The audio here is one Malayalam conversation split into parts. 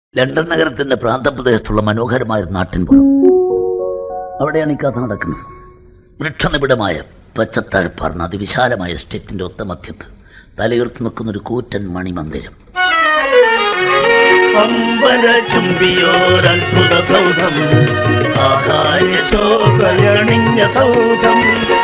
ലണ്ടൻ നഗരത്തിന്റെ പ്രാന്തപ്രദേശത്തുള്ള മനോഹരമായ ഒരു നാട്ടിൻപുറം അവിടെയാണ് ഈ കഥ നടക്കുന്നത് വൃക്ഷനിബിഡമായ പച്ചത്താഴ്പ്പാർന്ന അതിവിശാലമായ എസ്റ്റേറ്റിന്റെ ഒത്ത മധ്യത്ത് തലയുർത്തി നിൽക്കുന്ന ഒരു കൂറ്റൻ മണിമന്ദിരം അമ്പര ചുംബിയോരത്ഭുത സൗധം ആകാശ ശോഭയണിഞ്ഞ സൗധം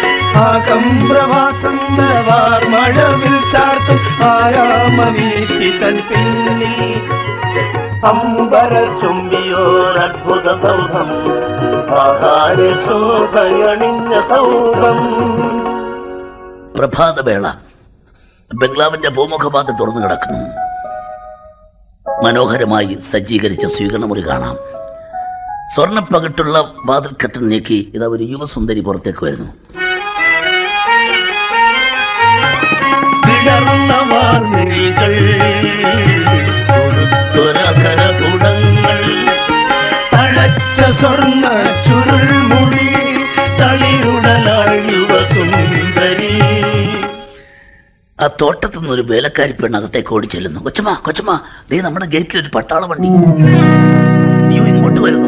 ആകംബ്രവാസന്തവാർ മഴവിൽ ചാർത്തും ആരാമവീത്തി തൻ പിന്നിൽ അമ്പര ചുംബിയോരത്ഭുത സൗധം ആകാശ ശോഭയണിഞ്ഞ സൗധം പ്രഭാതവേള ബംഗ്ലാവിന്റെ ഭൂമുഖഭാഗത്ത് തുറന്നു കിടക്കുന്നു മനോഹരമായി സജ്ജീകരിച്ച സ്വീകരണമുറി കാണാം സ്വർണ്ണപ്പകിട്ടുള്ള വാതിൽക്കട്ടൻ നീക്കി ഇതാ ഒരു യുവസുന്ദരി പുറത്തേക്ക് വരുന്നു വിടർന്ന വാർമിഴികൾ തുറക്കര കുടങ്ങൾ തഴച്ച സ്വർണ്ണ ചുരുൾമുടി തളിരുടലാൾ യുവസുന്ദരി ആ തോട്ടത്തു നിന്ന് ഒരു വേലക്കാരി പെണ്ണ് അകത്തേക്ക് ഓടി ചെല്ലുന്നു കൊച്ചമ്മ കൊച്ചമ്മ ദേ നമ്മുടെ ഗേറ്റിൽ ഒരു പട്ടാള വണ്ടി അയ്യോ ഇങ്ങോട്ട് വരുന്നു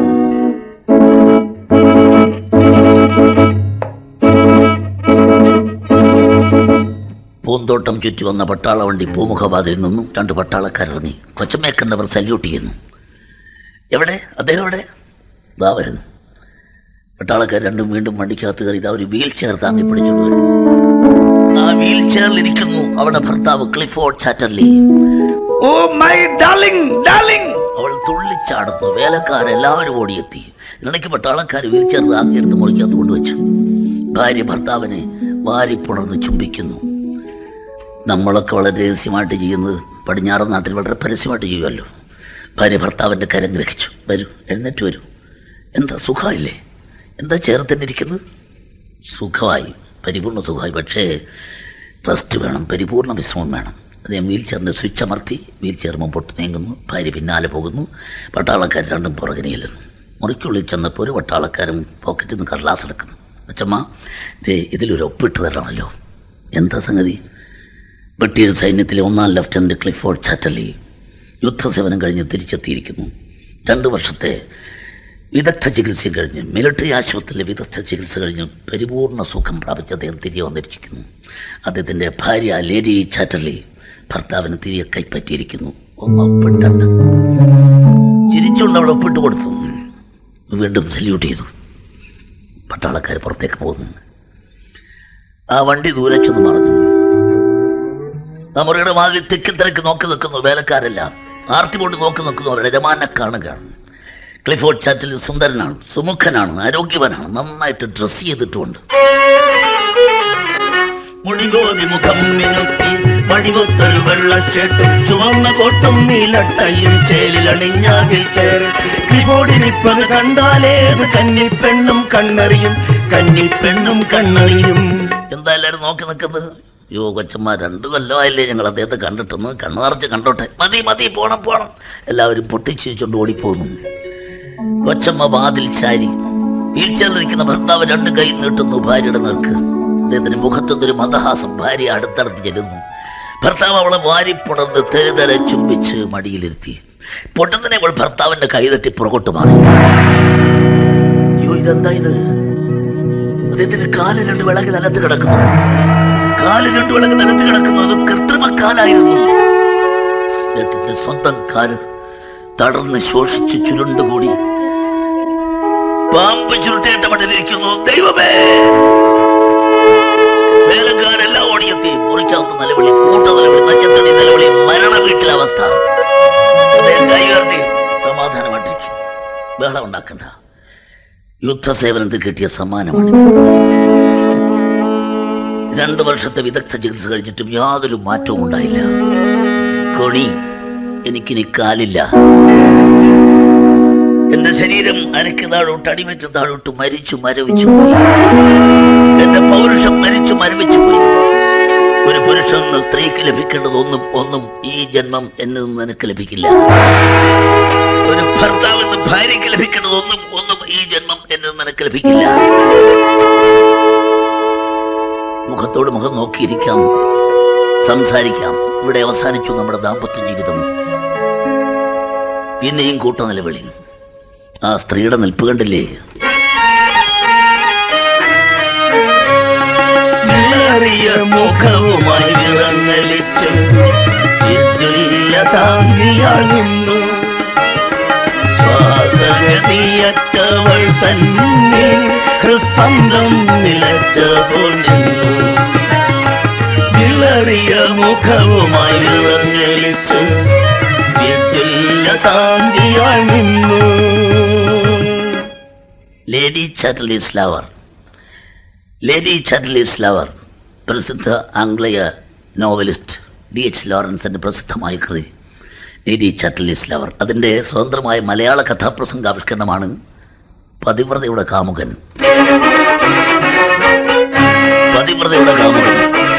പൂന്തോട്ടം ചുറ്റി വന്ന പട്ടാള വണ്ടി പൂമുഖവാതിൽ നിന്നും രണ്ട് പട്ടാളക്കാരിറങ്ങി കൊച്ചമ്മയെ കണ്ടവർ സല്യൂട്ട് ചെയ്യുന്നു എവിടെ അദ്ദേഹം എവിടെ ഇതാ വരുന്നു പട്ടാളക്കാർ രണ്ടും വീണ്ടും വണ്ടിക്കകത്ത് കയറി ഇതാ ഒരു വീൽ ചെയർ താങ്ങി പിടിച്ചോണ്ട് വരുന്നു ആ വീൽ ചെയറിൽ ഇരിക്കുന്നു അവളുടെ ഭർത്താവ് Clifford Chatterley oh my darling darling അവൾ തുള്ളിച്ചാടുന്നു വേലക്കാരെല്ലാവരും ഓടിയെത്തി ഇടയ്ക്ക് പട്ടാളക്കാർ വീൽ ചെയർ താങ്ങിയെടുത്ത് മുറിക്കകത്ത് കൊണ്ടുവച്ചു ഭാര്യ ഭർത്താവിനെ വാരിപ്പുണർന്ന് ചുംബിക്കുന്നു നമ്മളൊക്കെ വളരെ രഹസ്യമായിട്ട് ചെയ്യുന്നത് പടിഞ്ഞാറൻ നാട്ടിൽ വളരെ പരസ്യമായിട്ട് ചെയ്യുമല്ലോ ഭാര്യ ഭർത്താവിൻ്റെ കരം ഗ്രഹിച്ചു വരൂ എഴുന്നേറ്റ് വരൂ എന്താ സുഖമായില്ലേ എന്താ ചേർത്തന്നിരിക്കുന്നത് സുഖമായി പരിപൂർണ്ണ സുഖമായി പക്ഷേ റെസ്റ്റ് വേണം പരിപൂർണ്ണ വിശ്രമം വേണം അദ്ദേഹം വീൽ ചെയറിൻ്റെ സ്വിച്ച് അമർത്തി വീൽ ചെയർ മുമ്പോട്ട് നീങ്ങുന്നു ഭാര്യ പിന്നാലെ പോകുന്നു പട്ടാളക്കാർ രണ്ടും പുറകിന് ചെല്ലുന്നു മുറിക്കുള്ളിൽ ചെന്നപ്പോൾ ഒരു പട്ടാളക്കാരൻ പോക്കറ്റിൽ നിന്ന് കടലാസ് എടുക്കുന്നു അച്ഛമ്മ ദേ ഇതിലൊരു ഒപ്പിട്ട് തരണമല്ലോ എന്താ സംഗതി ബ്രിട്ടീഷ് സൈന്യത്തിലെ ഒന്നാം ലഫ്റ്റനന്റ് ക്ലിഫോർഡ് ചാറ്റലി യുദ്ധസേവനം കഴിഞ്ഞ് തിരിച്ചെത്തിയിരിക്കുന്നു രണ്ട് വർഷത്തെ വിദഗ്ധ ചികിത്സ കഴിഞ്ഞ് മിലിറ്ററി ആശുപത്രിയിലെ വിദഗ്ധ ചികിത്സ കഴിഞ്ഞ് പരിപൂർണ സുഖം പ്രാപിച്ച് അദ്ദേഹം തിരികെ വന്നിരിക്കുന്നു അദ്ദേഹത്തിൻ്റെ ഭാര്യ ലേഡി ചാറ്റർലി ഭർത്താവിന് തിരികെ കൈപ്പറ്റിയിരിക്കുന്നു ഒന്ന് ഒപ്പിട്ടുണ്ട് ചിരിച്ചുകൊണ്ട് അവൾ ഒപ്പിട്ട് കൊടുത്തു വീണ്ടും സല്യൂട്ട് ചെയ്തു പട്ടാളക്കാർ പുറത്തേക്ക് പോകുന്നു ആ വണ്ടി ദൂരെ ചെന്ന് മറഞ്ഞു ആ മുറിയുടെ മാതിരി തെക്കി തിരക്ക് നോക്കി നിൽക്കുന്നു വേലക്കാരെല്ലാം ആർത്തിപോട്ട് നോക്കി നിൽക്കുന്നവരുടെ യജമാനെ കാണുകയാണ് ക്ലിഫോർഡ് ചാറ്റിൽ സുന്ദരനാണ് സുമുഖനാണ് ആരോഗ്യവാനാണ് നന്നായിട്ട് ഡ്രസ് ചെയ്തിട്ടുമുണ്ട് മുടികോതി മുഖം മിനുക്കി വടിവൊത്തൊരു വെള്ളച്ചേട്ടും ചുവന്ന കോട്ടും നീലട്ടയും ചേലിലണിഞ്ഞാകിൽ ചേർ കിബോർഡിനിപ്പത് കണ്ടാലേത് കന്നിപ്പെണ്ണും കണ്ണറിയും കന്നിപ്പെണ്ണും കണ്ണറിയും എന്താ എല്ലാവരും നോക്കി നിൽക്കുന്നത് യോ കൊച്ചമ്മ രണ്ടു കൊല്ലമായില്ലേ ഞങ്ങൾ അദ്ദേഹത്തെ കണ്ടിട്ടൊന്ന് കണ്ണു നിറച്ച് കണ്ടോട്ടെ മതി മതി പോണം പോണം എല്ലാവരും പൊട്ടിച്ചിരിച്ചുകൊണ്ട് ഓടിപ്പോകുന്നു കൊച്ചമ്മ വാതിൽ ചാരി വീൽ ചെയറിലിരിക്കുന്ന ഭർത്താവ് രണ്ട് കൈ നീട്ടുന്നു ഭാര്യയുടെ നേർക്ക് അദ്ദേഹത്തിന് മുഖത്തൊന്നൊരു മന്ദഹാസം ഭാര്യ അടുത്തടുത്ത് ചെല്ലുന്നു ഭർത്താവ് അവളെ വാരിപ്പുണർന്ന് തെരുതര ചുംബിച്ച് മടിയിലിരുത്തി പൊട്ടുന്നതിനെ അവൾ ഭർത്താവിന്റെ കൈ തട്ടി പുറകോട്ട് മാറി അയ്യോ ഇതെന്താ ഇത് അദ്ദേഹത്തിന്റെ കാല് രണ്ട് വിളക്ക് നിലത്ത് കിടക്കുന്നു കാല് രണ്ട് വിളക്ക് നിലത്ത് കിടക്കുന്നു അത് കൃത്രിമ കാലായിരുന്നു അദ്ദേഹത്തിന്റെ സ്വന്തം കാല് തളർന്ന് ശോഷിച്ച് ചുരുണ്ടുകൂടി പാമ്പ് ചുരുട്ടിയിട്ട മട്ടിലിരിക്കുന്നു ദൈവമേ വേലക്കാരെല്ലാം ഓടിയെത്തി മുറിക്കകത്ത് നിലവിളി കൂട്ട നിലവിളി നഞ്ഞത്തടി നിലവിളി മരണ വീട്ടിലെ അവസ്ഥ അദ്ദേഹം കൈ ഉയർത്തി സമാധാനമായിട്ടിരിക്കും ബഹളം ഉണ്ടാക്കണ്ട യുദ്ധസേവനത്തിൽ കിട്ടിയ സമ്മാനമാണ് രണ്ടു വർഷത്തെ വിദഗ്ധ ചികിത്സ കഴിഞ്ഞിട്ടും യാതൊരു മാറ്റവും ഉണ്ടായില്ല കൊണി എനിക്കിനി കാലില്ല എന്റെ ശരീരം അരക്ക് താഴോട്ട് അടിമറ്റ് താഴോട്ട് മരിച്ചു മരവിച്ചു പോയി എന്റെ പൗരുഷം മരിച്ചു മരവിച്ചു പോയി ഒരു പുരുഷൻ നിന്ന് സ്ത്രീക്ക് ലഭിക്കേണ്ടത് ഒന്നും ഒന്നും ഈ ജന്മം എന്നിൽ നിന്ന് നിനക്ക് ലഭിക്കില്ല ഒരു ഭർത്താവ് എന്ന് ഭാര്യയ്ക്ക് ലഭിക്കേണ്ടത് ഒന്നും ഒന്നും ഈ ജന്മം എന്നിൽ നിന്ന് നിനക്ക് ലഭിക്കില്ല മുഖത്തോട് മുഖം നോക്കിയിരിക്കാം സംസാരിക്കാം ഇവിടെ അവസാനിച്ചു നമ്മുടെ ദാമ്പത്യ ജീവിതം പിന്നെയും കൂട്ടനിലവിളി ആ സ്ത്രീയുടെ നിൽപ്പ് കണ്ടില്ലേ നിളറിയ മുഖവുമായി വിറങ്ങലിച്ചു ഇരുല്ല താങ്ങിയാൾ നിന്നു ശ്വാസഗതിയറ്റവൾ തന്നെ ഹൃസ്പന്ദം നിലച്ചപ്പോൾ നിന്നു വിളറിയ മുഖവുമായി വിറങ്ങലിച്ചു ഇരുല്ല താങ്ങിയാൾ നിന്നു lady Chatterley's lover lady Chatterley's lover പ്രസിദ്ധ ആംഗ്ലേയ നോവലിസ്റ്റ് ഡി എച്ച് ലോറൻസിൻ്റെ പ്രസിദ്ധമായ കൃതി ലേഡി ചാറ്റലീസ് ലവർ അതിൻ്റെ സ്വതന്ത്രമായ മലയാള കഥാപ്രസംഗാവിഷ്കരണമാണ് പതിവ്രതയുടെ കാമുകൻ പതിവ്രതയുടെ കാമുകൻ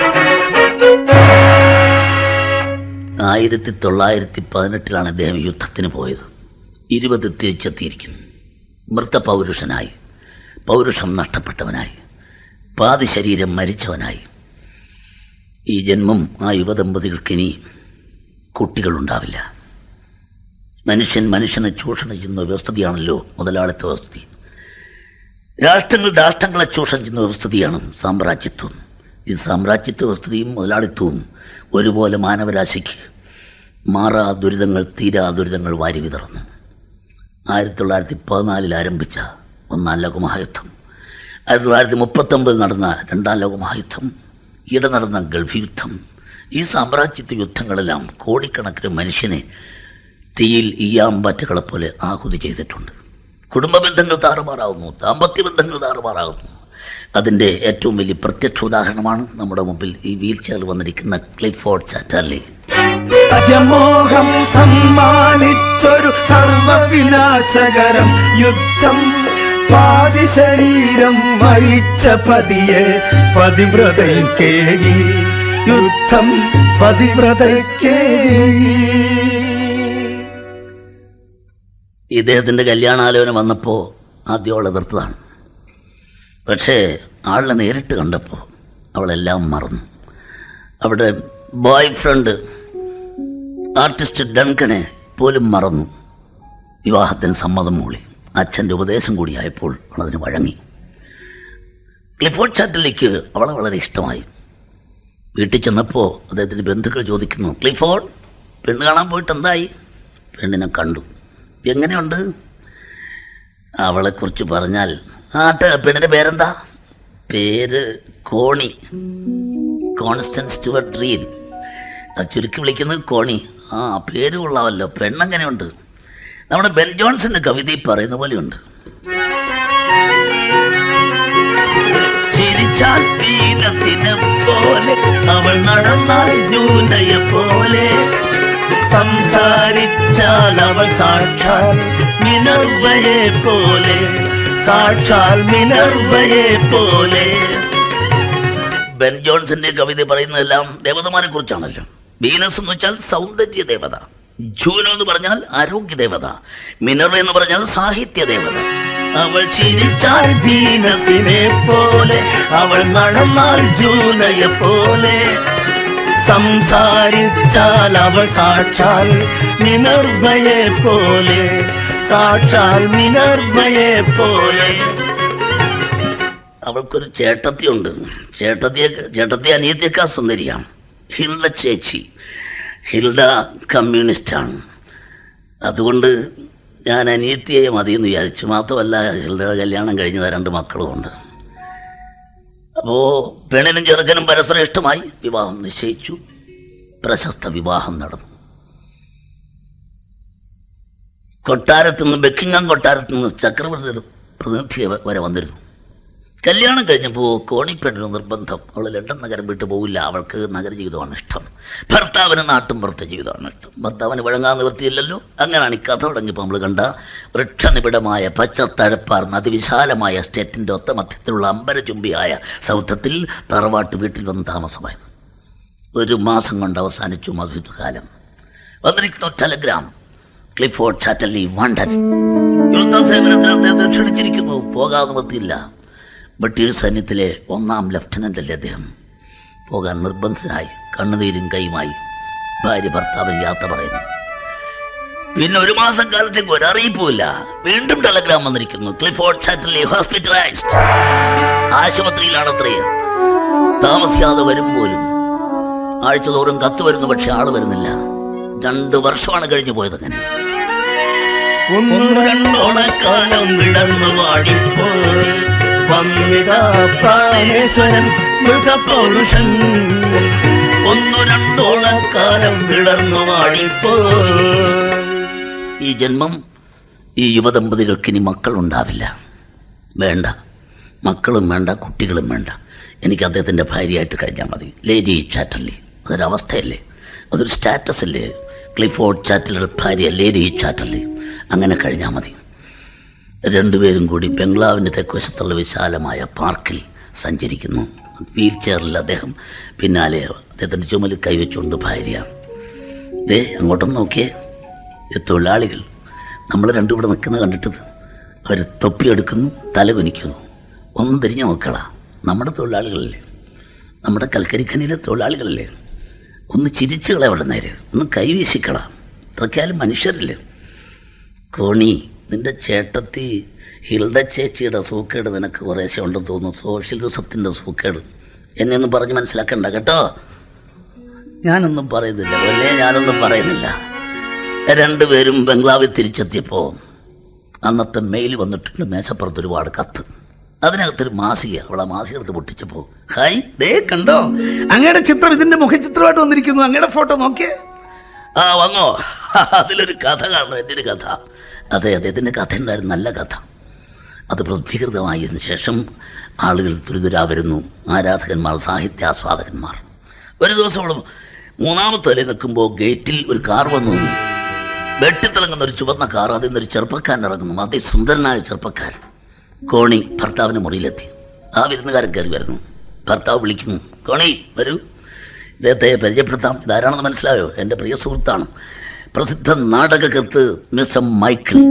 ആയിരത്തി തൊള്ളായിരത്തി പതിനെട്ടിലാണ് അദ്ദേഹം യുദ്ധത്തിന് പോയത് ഇരുപത് തിരിച്ചെത്തിയിരിക്കുന്നു മൃത പൗരുഷനായി പൗരുഷം നഷ്ടപ്പെട്ടവനായി പാതി ശരീരം മരിച്ചവനായി ഈ ജന്മം ആ യുവദമ്പതികൾക്കിനി കുട്ടികളുണ്ടാവില്ല മനുഷ്യൻ മനുഷ്യനെ ചൂഷണം ചെയ്യുന്ന വ്യവസ്ഥിതിയാണല്ലോ മുതലാളിത്ത വ്യവസ്ഥിതി രാഷ്ട്രങ്ങൾ രാഷ്ട്രങ്ങളെ ചൂഷണം ചെയ്യുന്ന വ്യവസ്ഥിതിയാണ് സാമ്രാജ്യത്വം ഈ സാമ്രാജ്യത്വ വ്യവസ്ഥിതിയും മുതലാളിത്വവും ഒരുപോലെ മാനവരാശിക്ക് മാറാ ദുരിതങ്ങൾ തീരാ ദുരിതങ്ങൾ വാരി വിതർന്നു ആയിരത്തി തൊള്ളായിരത്തി പതിനാലിൽ ആരംഭിച്ച ഒന്നാം ലോകമഹായുദ്ധം ആയിരത്തി തൊള്ളായിരത്തി മുപ്പത്തൊമ്പതിൽ നടന്ന രണ്ടാം ലോകമഹായുദ്ധം ഈയിടെ നടന്ന ഗൾഫ് യുദ്ധം ഈ സാമ്രാജ്യത്വ യുദ്ധങ്ങളെല്ലാം കോടിക്കണക്കിന് മനുഷ്യനെ തീയിൽ ഈയാമ്പറ്റുകളെ പോലെ ആഹുതി ചെയ്തിട്ടുണ്ട് കുടുംബ ബന്ധങ്ങൾ താറുമാറാകുന്നു ദാമ്പത്യ ബന്ധങ്ങൾ താറുമാറാകുന്നു അതിൻ്റെ ഏറ്റവും വലിയ പ്രത്യക്ഷ ഉദാഹരണമാണ് നമ്മുടെ മുമ്പിൽ ഈ വീൽ ചെയർ വന്നിരിക്കുന്ന ക്ലിഫോർഡ് ചാറ്റാർലി അജമോഹം സമ്മാനിച്ചൊരു സർവവിനാശകരം യുദ്ധം പാതി ശരീരം മരിച്ച പതിയെ പതിവ്രതയിൽ കേകി യുദ്ധം പതിവ്രതയ്ക്കേകി ഇദ്ദേഹത്തിൻ്റെ കല്യാണാലോചന വന്നപ്പോൾ ആദ്യം അവൾ എതിർത്തതാണ് പക്ഷേ ആളിനെ നേരിട്ട് കണ്ടപ്പോൾ അവളെല്ലാം മറന്നു അവിടെ ബോയ് ഫ്രണ്ട് ആർട്ടിസ്റ്റ് ഡങ്കനെ പോലും മറന്നു വിവാഹത്തിന് സമ്മതം മൂളി അച്ഛൻ്റെ ഉപദേശം കൂടിയായപ്പോൾ അവളതിന് വഴങ്ങി ക്ലിഫോർഡ് ചാറ്റലിക്ക് അവളെ വളരെ ഇഷ്ടമായി വീട്ടിൽ ചെന്നപ്പോൾ അദ്ദേഹത്തിൻ്റെ ബന്ധുക്കൾ ചോദിക്കുന്നു ക്ലിഫോർഡ് പെണ്ണ് കാണാൻ പോയിട്ട് എന്തായി പെണ്ണിനെ കണ്ടു എങ്ങനെയുണ്ട് അവളെക്കുറിച്ച് പറഞ്ഞാൽ ആട്ട് പെണ്ണിൻ്റെ പേരെന്താ പേര് കോണി കോൺസ്റ്റൻസ് സ്റ്റുവർട്ട് റീൻ അത് ചുരുക്കി വിളിക്കുന്നത് കോണി ആ പേര് കൊള്ളാമല്ലോ പെണ്ണെങ്ങനെയുണ്ട് നമ്മുടെ ബെൻ ജോൺസന്റെ കവിതയിൽ പറയുന്ന പോലെയുണ്ട് ചിരിച്ചാൽ പീനസിനെ പോലെ അവൾ നടന്നാൽ ജൂനയെ പോലെ സംസാരിച്ചാൽ അവൾ സാക്ഷാൽ മിനർവയെ പോലെ സാക്ഷാൽ മിനർവയെ പോലെ ബെൻ ജോൺസന്റെ കവിത പറയുന്നതെല്ലാം ദേവതമാരെ കുറിച്ചാണല്ലോ വീനസ് എന്ന് വെച്ചാൽ സൗന്ദര്യ ദേവത ജൂനോ എന്ന് പറഞ്ഞാൽ ആരോഗ്യ ദേവത മിനർവ എന്ന് പറഞ്ഞാൽ സാഹിത്യ ദേവത അവൾ ചിരിച്ചാൽ വീനസിനെ പോലെ അവൾ നടന്നാൽ ജൂനയെ പോലെ സംസാരിച്ചാൽ അവൾ സാക്ഷാൽ മിനർവയെ പോലെ സാക്ഷാൽ മിനർവയെ പോലെ അവൾക്കൊരു ചേട്ടത്തിയുണ്ട് ചേട്ടത്തിയെ ചേട്ടത്തി അനിയത്തിയേക്കാൾ സുന്ദരിയാണ് ഹിൽഡ ചേച്ചി ഹിൽഡ കമ്മ്യൂണിസ്റ്റാണ് അതുകൊണ്ട് ഞാൻ അനിയത്തിയെ മതിയെന്ന് വിചാരിച്ചു മാത്രമല്ല ഹിൽഡയുടെ കല്യാണം കഴിഞ്ഞ രണ്ട് മക്കളുമുണ്ട് അപ്പോൾ പെണ്ണിനും ചെറുക്കനും പരസ്പരം ഇഷ്ടമായി വിവാഹം നിശ്ചയിച്ചു പ്രശസ്ത വിവാഹം നടന്നു കൊട്ടാരത്തു നിന്ന് ബക്കിങ്ങാം കൊട്ടാരത്തു നിന്ന് ചക്രവർത്തിയുടെ പ്രതിനിധി വരെ വന്നിരുന്നു കല്യാണം കഴിഞ്ഞപ്പോൾ കോണിപ്പെണ്ണിന് നിർബന്ധം അവൾ ലണ്ടൻ നഗരം വിട്ടു പോകില്ല അവൾക്ക് നഗരജീവിതമാണ് ഇഷ്ടം ഭർത്താവിന് നാട്ടും പുറത്തെ ജീവിതമാണ് ഇഷ്ടം ഭർത്താവിന് വഴങ്ങാൻ നിവൃത്തിയില്ലല്ലോ അങ്ങനെയാണ് ഈ കഥ തുടങ്ങിയപ്പോൾ നമ്മൾ കണ്ട വൃക്ഷനിബിഡമായ പച്ചത്തഴപ്പാർന്ന അതിവിശാലമായ സ്റ്റേറ്റിൻ്റെ ഒത്ത മധ്യത്തിലുള്ള അമ്പരചുംബിയായ സൗധത്തിൽ തറവാട്ട് വീട്ടിൽ വന്ന് താമസമായത് ഒരു മാസം കൊണ്ട് അവസാനിച്ചു മധുരകാലം വന്നിരിക്കുന്ന ടെലഗ്രാം ക്ലിഫോർഡ് ചാറ്റലി വണ്ടൻ യുദ്ധ സേവനത്തിന് അദ്ദേഹത്തെ ക്ഷണിച്ചിരിക്കുന്നു പോകാൻ നിവൃത്തിയില്ല ബ്രിട്ടീഷ് സൈന്യത്തിലെ ഒന്നാം ലഫ്റ്റനൻ്റ് അല്ലേ അദ്ദേഹം പോകാൻ നിർബന്ധനായി കണ്ണുനീരും കൈയുമായി ഭാര്യ ഭർത്താവിൽ യാത്ര പറയുന്നു പിന്നെ ഒരു മാസം കാലത്തേക്ക് ഒരു അറിയിപ്പുമില്ല വീണ്ടും ടെലഗ്രാം വന്നിരിക്കുന്നു ക്ലിഫോർഡ് ഷാറ്റലി ഹോസ്പിറ്റലൈസ്ഡ് ആശുപത്രിയിലാണത്രേ താമസിയാതെ വരും പോലും ആഴ്ചതോറും കത്ത് വരുന്നു പക്ഷെ ആള് വരുന്നില്ല രണ്ട് വർഷമാണ് കഴിഞ്ഞു പോയത് അങ്ങനെ ഒന്നു രണ്ടോണക്കാലം വിടർന്നു വാടിപ്പോയി വന്നിതാ പ്രാണേശ്വരൻ മൃതപൗരുഷൻ ഒന്നു രണ്ടോണക്കാലം വിടർന്നു വാടിപ്പോയി ഈ ജന്മം ഈ യുവദമ്പതികൾക്ക് ഇനി മക്കളുണ്ടാവില്ല വേണ്ട മക്കളും വേണ്ട കുട്ടികളും വേണ്ട എനിക്ക് അദ്ദേഹത്തിൻ്റെ ഭാര്യയായിട്ട് കഴിഞ്ഞാൽ മതി ലേഡി ചാറ്റർലി അതൊരവസ്ഥയല്ലേ അതൊരു സ്റ്റാറ്റസ് അല്ലേ ക്ലിഫോർഡ് ചാറ്റലിയുടെ ഭാര്യ ലേഡി ചാറ്റർലി അങ്ങനെ കഴിഞ്ഞാൽ മതി രണ്ടുപേരും കൂടി ബംഗ്ലാവിൻ്റെ തെക്കുവശത്തുള്ള വിശാലമായ പാർക്കിൽ സഞ്ചരിക്കുന്നു വീൽ ചെയറിൽ അദ്ദേഹം പിന്നാലെ അദ്ദേഹത്തിൻ്റെ ചുമലിൽ കൈവച്ചുകൊണ്ട് ഭാര്യ ദേ അങ്ങോട്ടൊന്ന് നോക്കിയേ ഈ തൊഴിലാളികൾ നമ്മൾ രണ്ടും ഇവിടെ നിൽക്കുന്ന കണ്ടിട്ട് അവർ തൊപ്പിയെടുക്കുന്നു തല കുനിക്കുന്നു ഒന്ന് തിരിഞ്ഞു നോക്കളാ നമ്മുടെ തൊഴിലാളികളല്ലേ നമ്മുടെ കൽക്കരിഖനിയിലെ തൊഴിലാളികളല്ലേ ഒന്ന് ചിരിച്ചുകളെ അവിടെ നേരെ ഒന്ന് കൈവീശിക്കളാ ഇത്രയ്ക്കാലും മനുഷ്യരല്ലേ കോണി നിന്റെ ചേട്ടത്തി ഹിൽഡ ചേച്ചിയുടെ സൂക്കേട് നിനക്ക് കുറേശ്ശെ ഉണ്ടെന്ന് തോന്നുന്നു സോഷ്യലിസത്തിൻ്റെ സൂക്കേട് എന്നെ ഒന്നും പറഞ്ഞ് മനസ്സിലാക്കണ്ട കേട്ടോ ഞാനൊന്നും പറയുന്നില്ല വല്ലേ ഞാനൊന്നും പറയുന്നില്ല രണ്ടുപേരും ബംഗ്ലാവിൽ തിരിച്ചെത്തിയപ്പോൾ അന്നത്തെ മെയിൽ വന്നിട്ടുണ്ട് മേശപ്പുറത്ത് ഒരുപാട് കത്ത് അതിനകത്തൊരു മാസിക അവളെ മാസിക എടുത്ത് പൊട്ടിച്ചപ്പോൾ ഹായ് ദേ കണ്ടോ അങ്ങയുടെ ചിത്രം ഇതിന്റെ മുഖചിത്രമായിട്ട് വന്നിരിക്കുന്നു അങ്ങയുടെ ഫോട്ടോ നോക്കിയേ ആ വന്നോ അതിലൊരു കഥ കാണണം എൻ്റെ ഒരു കഥ അതെ അദ്ദേഹത്തിൻ്റെ കഥ ഉണ്ടായിരുന്നു നല്ല കഥ അത് പ്രസിദ്ധീകൃതമായതിനു ശേഷം ആളുകൾ തുരിതുരാ വരുന്നു ആരാധകന്മാർ സാഹിത്യാസ്വാദകന്മാർ ഒരു ദിവസം അവൾ മൂന്നാമത്തെ നില നിൽക്കുമ്പോൾ ഗേറ്റിൽ ഒരു കാർ വന്നു നിന്നു. വെട്ടിത്തിളങ്ങുന്ന ഒരു ചുവന്ന കാർ അതിൽ നിന്നൊരു ചെറുപ്പക്കാരൻ ഇറങ്ങുന്നു അതിസുന്ദരനായ ചെറുപ്പക്കാരൻ കോണി ഭർത്താവിൻ്റെ മുറിയിലെത്തി ആ വിരുന്നുകാരൻ കയറി വരുന്നു ഭർത്താവ് വിളിക്കുന്നു കോണി വരൂ ഇദ്ദേഹത്തെ പരിചയപ്പെടുത്താം ഇതാരാണെന്ന് മനസ്സിലായോ എൻ്റെ പ്രിയ സുഹൃത്താണ് പ്രസിദ്ധ നാടകകൃത്ത് മിസ്റ്റർ മൈക്കിൾ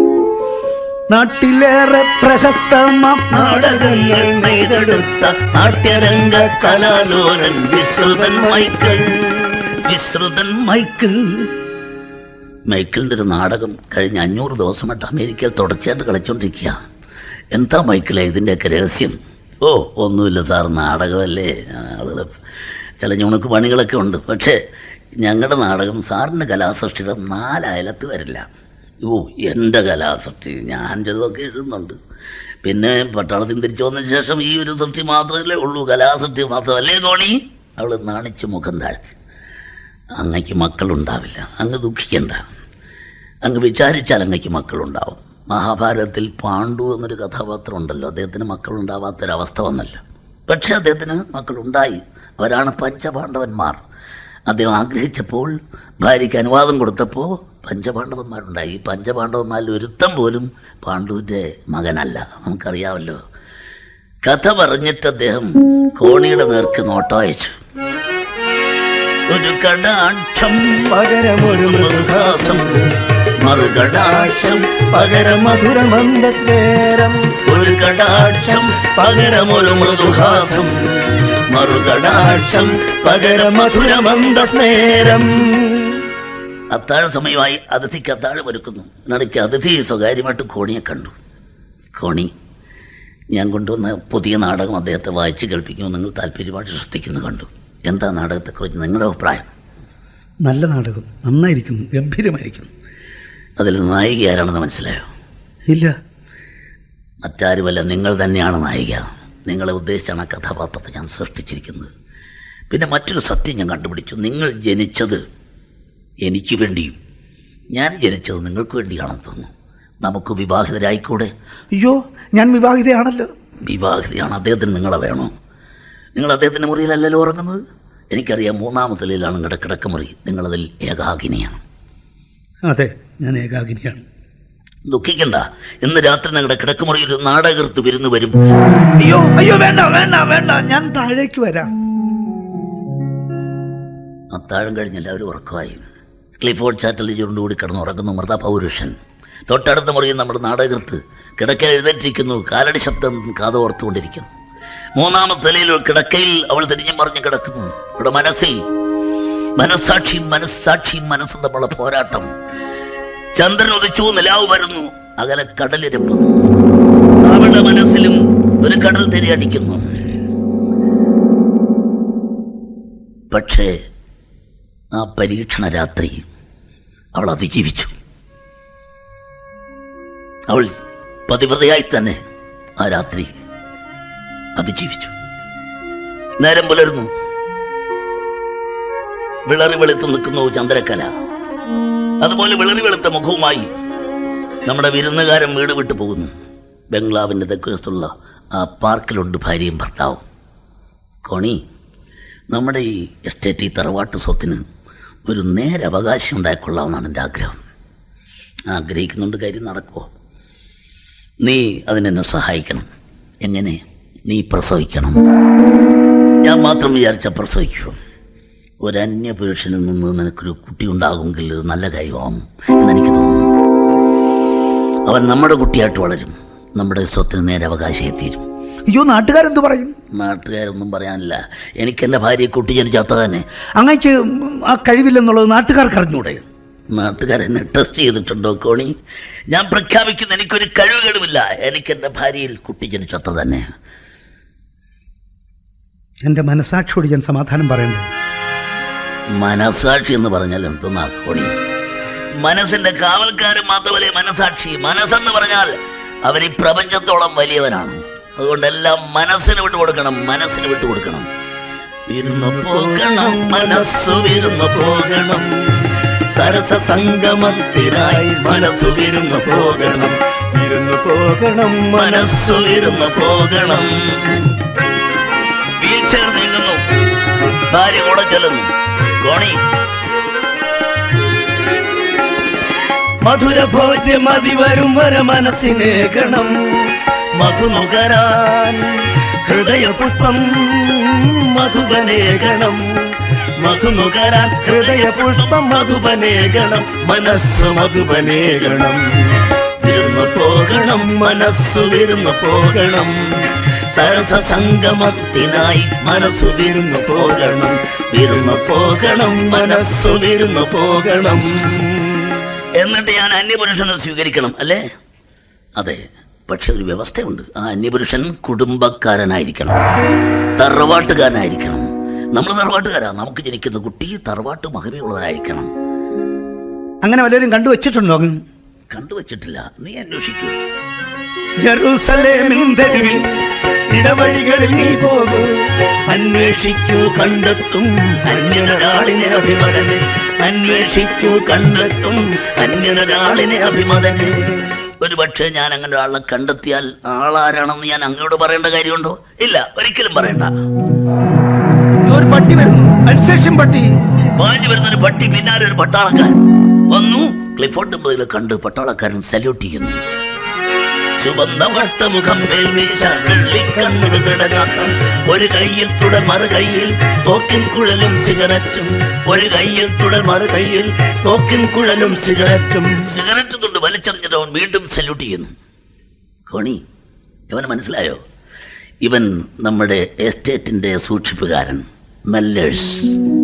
നാട്ടിലേറെ പ്രശസ്തമാം നാടകങ്ങൾ നെയ്തെടുത്ത നാട്യരംഗ കലാലോലൻ വിശ്രുതൻ മൈക്കിൾ വിശ്രുതൻ മൈക്കിൾ മൈക്കിളിൻ്റെ ഒരു നാടകം കഴിഞ്ഞ അഞ്ഞൂറ് ദിവസമായിട്ട് അമേരിക്കയിൽ തുടർച്ചയായിട്ട് കളിച്ചോണ്ടിരിക്കുക എന്താ മൈക്കിളെ ഇതിൻ്റെയൊക്കെ രഹസ്യം ഓ ഒന്നുമില്ല സാർ നാടകമല്ലേ ആളുകൾ ചില ഞുണക്ക് പണികളൊക്കെ ഉണ്ട് പക്ഷേ ഞങ്ങളുടെ നാടകം സാറിൻ്റെ കലാസൃഷ്ടിയുടെ നാലയലത്ത് വരില്ല ഓ എൻ്റെ കലാസൃഷ്ടി ഞാൻ ചിലതൊക്കെ എഴുതുന്നുണ്ട് പിന്നെ പട്ടാളത്തിൽ തിരിച്ചു വന്നതിന് ശേഷം ഈ ഒരു സൃഷ്ടി മാത്രമല്ലേ ഉള്ളൂ കലാസൃഷ്ടി മാത്രമല്ലേ തോണി അവൾ നാണിച്ച് മുഖം താഴ്ത്തി അങ്ങയ്ക്ക് മക്കളുണ്ടാവില്ല അങ്ങ് ദുഃഖിക്കണ്ട അങ്ങ് വിചാരിച്ചാൽ അങ്ങയ്ക്ക് മക്കളുണ്ടാവും മഹാഭാരതത്തിൽ പാണ്ഡു എന്നൊരു കഥാപാത്രം ഉണ്ടല്ലോ അദ്ദേഹത്തിന് മക്കളുണ്ടാവാത്തൊരവസ്ഥ വന്നല്ലോ പക്ഷേ അദ്ദേഹത്തിന് മക്കളുണ്ടായി അവരാണ് പഞ്ചപാണ്ഡവന്മാർ അദ്ദേഹം ആഗ്രഹിച്ചപ്പോൾ ഭാര്യയ്ക്ക് അനുവാദം കൊടുത്തപ്പോൾ പഞ്ചപാണ്ഡവന്മാരുണ്ടായി ഈ പഞ്ചപാണ്ഡവന്മാരിൽ ഒരുത്തം പോലും പാണ്ഡുവിൻ്റെ മകനല്ല നമുക്കറിയാമല്ലോ കഥ പറഞ്ഞിട്ട് അദ്ദേഹം കോണിയുടെ നേർക്ക് നോട്ടം അയച്ചു ഒരു കടാക്ഷം പകരമൊരു മൃദുഹാസം മറുകടാക്ഷം പകരമധുരമന്ദസ്നേരം ഒരു കടാക്ഷം പകരമൊരു മൃദുഹാസം മറുകടാക്ഷം പകരമധുരമന്ദസ്നേരം അത്താഴ സമയമായി അതിഥിക്ക് അത്താഴം ഒരുക്കുന്നു ഇടയ്ക്ക് അതിഥി സ്വകാര്യമായിട്ട് കോണിയെ കണ്ടു കോണി ഞാൻ കൊണ്ടുവന്ന പുതിയ നാടകം അദ്ദേഹത്തെ വായിച്ച് കേൾപ്പിക്കുമെന്ന് നിങ്ങൾ താല്പര്യമായിട്ട് സൃഷ്ടിക്കുന്നു കണ്ടു എന്താ നാടകത്തെക്കുറിച്ച് നിങ്ങളുടെ അഭിപ്രായം നല്ല നാടകം നന്നായിരിക്കുന്നു ഗംഭീരമായിരിക്കുന്നു അതിൽ നായിക ആരാണെന്ന് മനസ്സിലായോ ഇല്ല മറ്റാരുമല്ല നിങ്ങൾ തന്നെയാണ് നായിക നിങ്ങളെ ഉദ്ദേശിച്ചാണ് ആ കഥാപാത്രത്തെ ഞാൻ സൃഷ്ടിച്ചിരിക്കുന്നത് പിന്നെ മറ്റൊരു സത്യം ഞാൻ കണ്ടുപിടിച്ചു നിങ്ങൾ ജനിച്ചത് എനിക്ക് വേണ്ടിയും ഞാൻ ജനിച്ചത് നിങ്ങൾക്ക് വേണ്ടിയാണെന്ന് തോന്നുന്നു നമുക്ക് വിവാഹിതരായിക്കൂടെ അയ്യോ ഞാൻ വിവാഹിതയാണല്ലോ വിവാഹിതയാണ് അദ്ദേഹത്തിന് നിങ്ങളെ വേണോ നിങ്ങൾ അദ്ദേഹത്തിൻ്റെ മുറിയിലല്ലല്ലോ ഉറങ്ങുന്നത് എനിക്കറിയാം മൂന്നാമത്തെ നിലയിലാണ് നിങ്ങളുടെ കിടക്കമുറി നിങ്ങളതിൽ ഏകാകിനിയാണ് അതെ ഞാൻ ഏകാകിനിയാണ് ദുഃഖിക്കണ്ട ഇന്ന് രാത്രി നിങ്ങളുടെ കിടക്കമുറിയിൽ ഒരു നാടകൃത്ത് വിരുന്ന് വരും അയ്യോ അയ്യോ വേണ്ട വേണ്ട വേണ്ട ഞാൻ താഴേക്ക് വരാം അത്താഴം കഴിഞ്ഞ് എല്ലാവരും ഉറക്കമായി ക്ലിഫോർഡ് ചാറ്റലി ചുരുണ്ടുകൂടി കിടന്ന് ഉറങ്ങുന്നു മൃത പൗരുഷൻ തൊട്ടടുത്ത മുറിയിൽ നമ്മുടെ നാടകൃത്ത് കിടക്ക എഴുന്നേറ്റിരിക്കുന്നു കാലടി ശബ്ദം കാതോർത്തുകൊണ്ടിരിക്കുന്നു മൂന്നാമത്തെ നിലയിൽ ഒരു കിടക്കയിൽ അവൾ തിരിഞ്ഞും മറിഞ്ഞു കിടക്കുന്നു ഇവിടെ മനസ്സിൽ മനസ്സാക്ഷിയും മനസ്സാക്ഷിയും മനസ്സും തമ്മിലുള്ള പോരാട്ടം ചന്ദ്രൻ ഉദിച്ചു നിലാവ് വരുന്നു അകലെ കടലിരപ്പുന്നു അവളുടെ മനസ്സിലും ഒരു കടൽ തിരിയടിക്കുന്നു പക്ഷേ ആ പരീക്ഷണ രാത്രി അവൾ അതിജീവിച്ചു അവൾ പതിവ്രതയായി തന്നെ ആ രാത്രി അതിജീവിച്ചു നേരം പുലർന്നു വിളറി വെളുത്ത് നിൽക്കുന്നു ചന്ദ്രക്കല അതുപോലെ വിളറി വെളുത്ത മുഖവുമായി നമ്മുടെ വിരുന്നുകാരൻ വീട് വിട്ടു പോകുന്നു ബംഗ്ലാവിൻ്റെ തെക്കുവശത്തുള്ള ആ പാർക്കിലുണ്ട് ഭാര്യയും ഭർത്താവും കോണി നമ്മുടെ ഈ എസ്റ്റേറ്റ് ഈ തറവാട്ട് സ്വത്തിന് ഒരു നേരവകാശം ഉണ്ടായിക്കൊള്ളാമെന്നാണ് എൻ്റെ ആഗ്രഹം ആഗ്രഹിക്കുന്നുണ്ട് കാര്യം നടക്കുമോ നീ അതിനെന്നെ സഹായിക്കണം എങ്ങനെ നീ പ്രസവിക്കണം ഞാൻ മാത്രം വിചാരിച്ച പ്രസവിക്കൂ ഒരു അന്യ പുരുഷനിൽ നിന്ന് നിനക്കൊരു കുട്ടി ഉണ്ടാകുമെങ്കിൽ ഇത് നല്ല കാര്യമാവും എന്നെനിക്ക് തോന്നുന്നു അവൻ നമ്മുടെ കുട്ടിയായിട്ട് വളരും നമ്മുടെ സ്വത്തിന് നേരെ അവകാശം തീരും അയ്യോ നാട്ടുകാരെന്ത് പറയും നാട്ടുകാരൊന്നും പറയാനില്ല എനിക്ക് എൻ്റെ ഭാര്യയെ കുട്ടി ജനിച്ചാത്ത തന്നെ അങ്ങക്ക് ആ കഴിവില്ലെന്നുള്ളത് നാട്ടുകാർക്ക് അറിഞ്ഞൂടെ നാട്ടുകാരെന്നെ ടെസ്റ്റ് ചെയ്തിട്ടുണ്ടോ കോണി ഞാൻ പ്രഖ്യാപിക്കുന്ന എനിക്കൊരു കഴിവുകളുമില്ല എനിക്ക് എൻ്റെ ഭാര്യയിൽ കുട്ടി ജനിച്ചത്ര തന്നെ എൻ്റെ മനസാക്ഷിയോട് ഞാൻ സമാധാനം പറയണ്ടേ മനസാക്ഷി എന്ന് പറഞ്ഞാൽ എന്തെന്നാ കോണി മനസ്സിന്റെ കാവൽക്കാരൻ മാത്രമല്ലേ മനസാക്ഷി മനസ്സെന്ന് പറഞ്ഞാൽ അവൻ ഈ പ്രപഞ്ചത്തോളം വലിയവനാണ് അതുകൊണ്ട് എല്ലാം മനസ്സിന് വിട്ടു കൊടുക്കണം മനസ്സിന് വിട്ടു കൊടുക്കണം വിരുന്നു പോകണം മനസ്സു വിരുന്നു പോകണം സരസ സംഗമത്തിനായി മനസ്സു വിരുന്നു പോകണം ഇരുന്ന് പോകണം മനസ്സു വിരുന്നു പോകണം വീൽചെയർ നീങ്ങുന്നു ഭാര്യ കൂടെ ചെല്ലുന്നു കോണി മധുര ഭോജ്യം മതി വരും വര മനസ്സിനേകണം മധുനുകരാൻ ഹൃദയ പുഷ്പം മധുബനേകണം മധുനുകരാൻ ഹൃദയ പുഷ്പം മധുബനേകണം മനസ്സ് മധുബനേകണം വിരുന്നു പോകണം മനസ്സു വിരുന്നു പോകണം സരസ സംഗമത്തിനായി മനസ്സു വിരുന്നു പോകണം വിരുന്നു പോകണം മനസ്സു വിരുന്നു പോകണം എന്നിട്ട് ഞാൻ അന്യപുരുഷനെ സ്വീകരിക്കണം അല്ലേ അതെ പക്ഷെ ഒരു വ്യവസ്ഥയുണ്ട് ആ അന്യപുരുഷൻ കുടുംബക്കാരനായിരിക്കണം തറവാട്ടുകാരനായിരിക്കണം നമ്മൾ തറവാട്ടുകാരാ നമുക്ക് ജനിക്കുന്ന കുട്ടി തറവാട്ട് മഹിമയുള്ളവരായിരിക്കണം അങ്ങനെ വല്ലവരും കണ്ടുവച്ചിട്ടുണ്ടോ അങ്ങ് കണ്ടുവച്ചിട്ടില്ല നീ അന്വേഷിക്കൂ ജെറൂസലേമിൻ തെരുവിൽ ഇടവഴികളിൽ നീ പോകൂ അന്വേഷിക്കൂ കണ്ടെത്തും അന്യനൊരാളിനെ അഭിമതന് അന്വേഷിക്കൂ കണ്ടെത്തും അന്യനൊരാളിനെ അഭിമതന് ഒരു പക്ഷേ ഞാൻ അങ്ങനെ ഒരാളെ കണ്ടെത്തിയാൽ ആളാരാണെന്ന് ഞാൻ അങ്ങോട്ട് പറയേണ്ട കാര്യമുണ്ടോ ഇല്ല ഒരിക്കലും പറയണ്ട ഒരു പട്ടി വരുന്നു അൽസേഷൻ പട്ടി പാഞ്ഞു വരുന്ന ഒരു പട്ടി പിന്നാലെ ഒരു പട്ടാളക്കാരൻ വന്നു ക്ലിഫോർഡ് മുതൽ കണ്ട് പട്ടാളക്കാരൻ സല്യൂട്ട് ചെയ്യുന്നു ചുവന്ന വട്ടമുഖം മേൽവീശ വെള്ളിക്കണ്ണുകൾ തിടകാത്തം ഒരു കയ്യിൽ തുടർ മറു കയ്യിൽ തോക്കിൻ കുഴലും സിഗരറ്റും ഒരു കയ്യിൽ തുടർ മറു കയ്യിൽ തോക്കിൻ കുഴലും സിഗരറ്റും സിഗരറ്റ് തൊണ്ട് വലിച്ചെറിഞ്ഞിട്ട് അവൻ വീണ്ടും സല്യൂട്ട് ചെയ്യുന്നു കോണി ഇവന് മനസ്സിലായോ ഇവൻ നമ്മുടെ എസ്റ്റേറ്റിന്റെ സൂക്ഷിപ്പുകാരൻ മെല്ലേഴ്സ്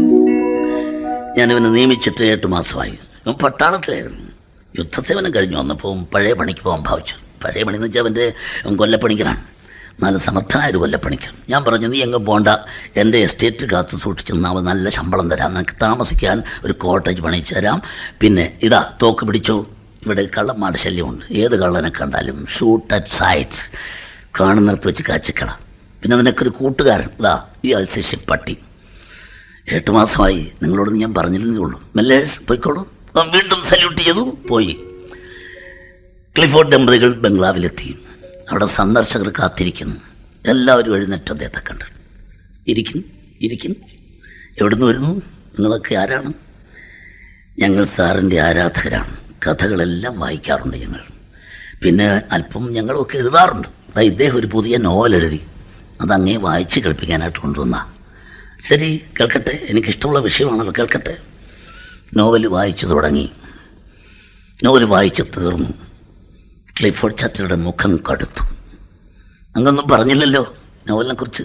ഞാനിവനെ നിയമിച്ചിട്ട് എട്ട് മാസമായി ഇവൻ പട്ടാളത്തിലായിരുന്നു യുദ്ധസേവനം കഴിഞ്ഞു വന്നപ്പോൾ പഴയ പണിക്ക് പോകാൻ ഭാവിച്ചു പഴയ പണി എന്ന് വെച്ചാൽ അവൻ്റെ അവൻ കൊല്ലപ്പണിക്കനാണ് നല്ല സമർത്ഥനായ ഒരു കൊല്ലപ്പണിക്കൻ ഞാൻ പറഞ്ഞു നീ എങ്ങും പോണ്ട എൻ്റെ എസ്റ്റേറ്റ് കാത്ത് സൂക്ഷിച്ച് അവൻ നല്ല ശമ്പളം തരാം നിനക്ക് താമസിക്കാൻ ഒരു കോട്ടേജ് പണിയിച്ച് തരാം പിന്നെ ഇതാ തോക്ക് പിടിച്ചു ഇവിടെ കള്ളന്മാരുടെ ശല്യമുണ്ട് ഏത് കള്ളനെ കണ്ടാലും ഷൂട്ട് അറ്റ് സൈറ്റ്സ് കാണുന്നിടത്ത് വെച്ച് കാച്ചിക്കള പിന്നെ നിനക്കൊരു കൂട്ടുകാരൻ ഇതാ ഈ അൽസേഷ്യൻ പട്ടി എട്ട് മാസമായി നിങ്ങളോട് ഞാൻ പറഞ്ഞില്ലെന്നേ ഉള്ളൂ മെല്ലേഴ്സ് പോയിക്കോളൂ അവൻ വീണ്ടും സല്യൂട്ട് ചെയ്തു പോയി ക്ലിഫോർഡ് ദമ്പതികൾ ബംഗ്ലാവിലെത്തി അവിടെ സന്ദർശകർ കാത്തിരിക്കുന്നു എല്ലാവരും എഴുന്നേറ്റ് അദ്ദേഹത്തെ കണ്ട് ഇരിക്കും ഇരിക്കും എവിടുന്ന് വരുന്നു നിങ്ങളൊക്കെ ആരാണ് ഞങ്ങൾ സാറിൻ്റെ ആരാധകരാണ് കഥകളെല്ലാം വായിക്കാറുണ്ട് ഞങ്ങൾ പിന്നെ അല്പം ഞങ്ങളൊക്കെ എഴുതാറുണ്ട് ദാ ഇദ്ദേഹം ഒരു പുതിയ നോവൽ എഴുതി അതങ്ങേ വായിച്ച് കേൾപ്പിക്കാനായിട്ട് കൊണ്ടുവന്ന ശരി കേൾക്കട്ടെ എനിക്കിഷ്ടമുള്ള വിഷയമാണല്ലോ കേൾക്കട്ടെ നോവൽ വായിച്ചു തുടങ്ങി നോവൽ വായിച്ചു തീർന്നു ക്ലിഫോർഡ് ചാറ്ററുടെ മുഖം കടുത്തു അങ്ങൊന്നും പറഞ്ഞില്ലല്ലോ നോവലിനെ കുറിച്ച്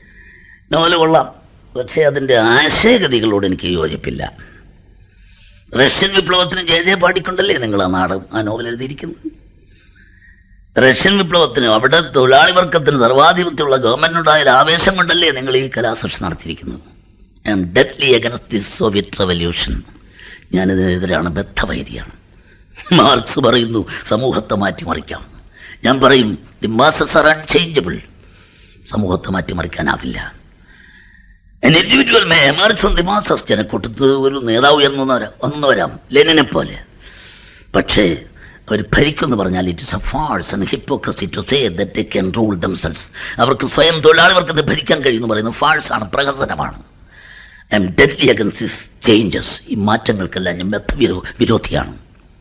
നോവൽ കൊള്ളാം പക്ഷേ അതിൻ്റെ ആശയഗതികളോട് എനിക്ക് യോജിപ്പില്ല റഷ്യൻ വിപ്ലവത്തിന് ജയ ജയ പാടിക്കൊണ്ടല്ലേ നിങ്ങൾ ആ നാടകം ആ നോവൽ എഴുതിയിരിക്കുന്നത് റഷ്യൻ വിപ്ലവത്തിനും അവിടെ തൊഴിലാളി വർഗത്തിന് സർവാധിപത്യമുള്ള ഗവൺമെന്റിനുണ്ടായ ഒരു ആവേശം കൊണ്ടല്ലേ നിങ്ങൾ ഈ കലാസൃഷ്ടി നടത്തിയിരിക്കുന്നത് I M deadly against the Soviet revolution ഞാനിതിനെതിരാണ് ബദ്ധവൈരിയാണ് മാർക്സ് പറയുന്നു സമൂഹത്തെ മാറ്റിമറിക്കാം ഞാൻ പറയും ദി മാസസ് ആർ അൺചേഞ്ചബിൾ സമൂഹത്തെ മാറ്റിമറിക്കാനാവില്ല An individual may emerge from the masses. ജനക്കൂട്ടത്ത് ഒരു നേതാവ് ഉയർന്നു വരാം ഒന്നു വരാം ലെനിനെ പോലെ പക്ഷേ അവർ ഭരിക്കുമെന്ന് പറഞ്ഞാൽ it is a false and hypocrisy to say that they can rule themselves അവർക്ക് സ്വയം തൊഴിലാളി വർഗത്തെ ഭരിക്കാൻ കഴിയുമെന്ന് പറയുന്നത് ഫാൾസ് ആണ് പ്രഹസനമാണ് I M deadly against this changes ഈ മാറ്റങ്ങൾക്കെല്ലാം ഞാൻ ബദ്ധ വിരോ വിരോധിയാണ്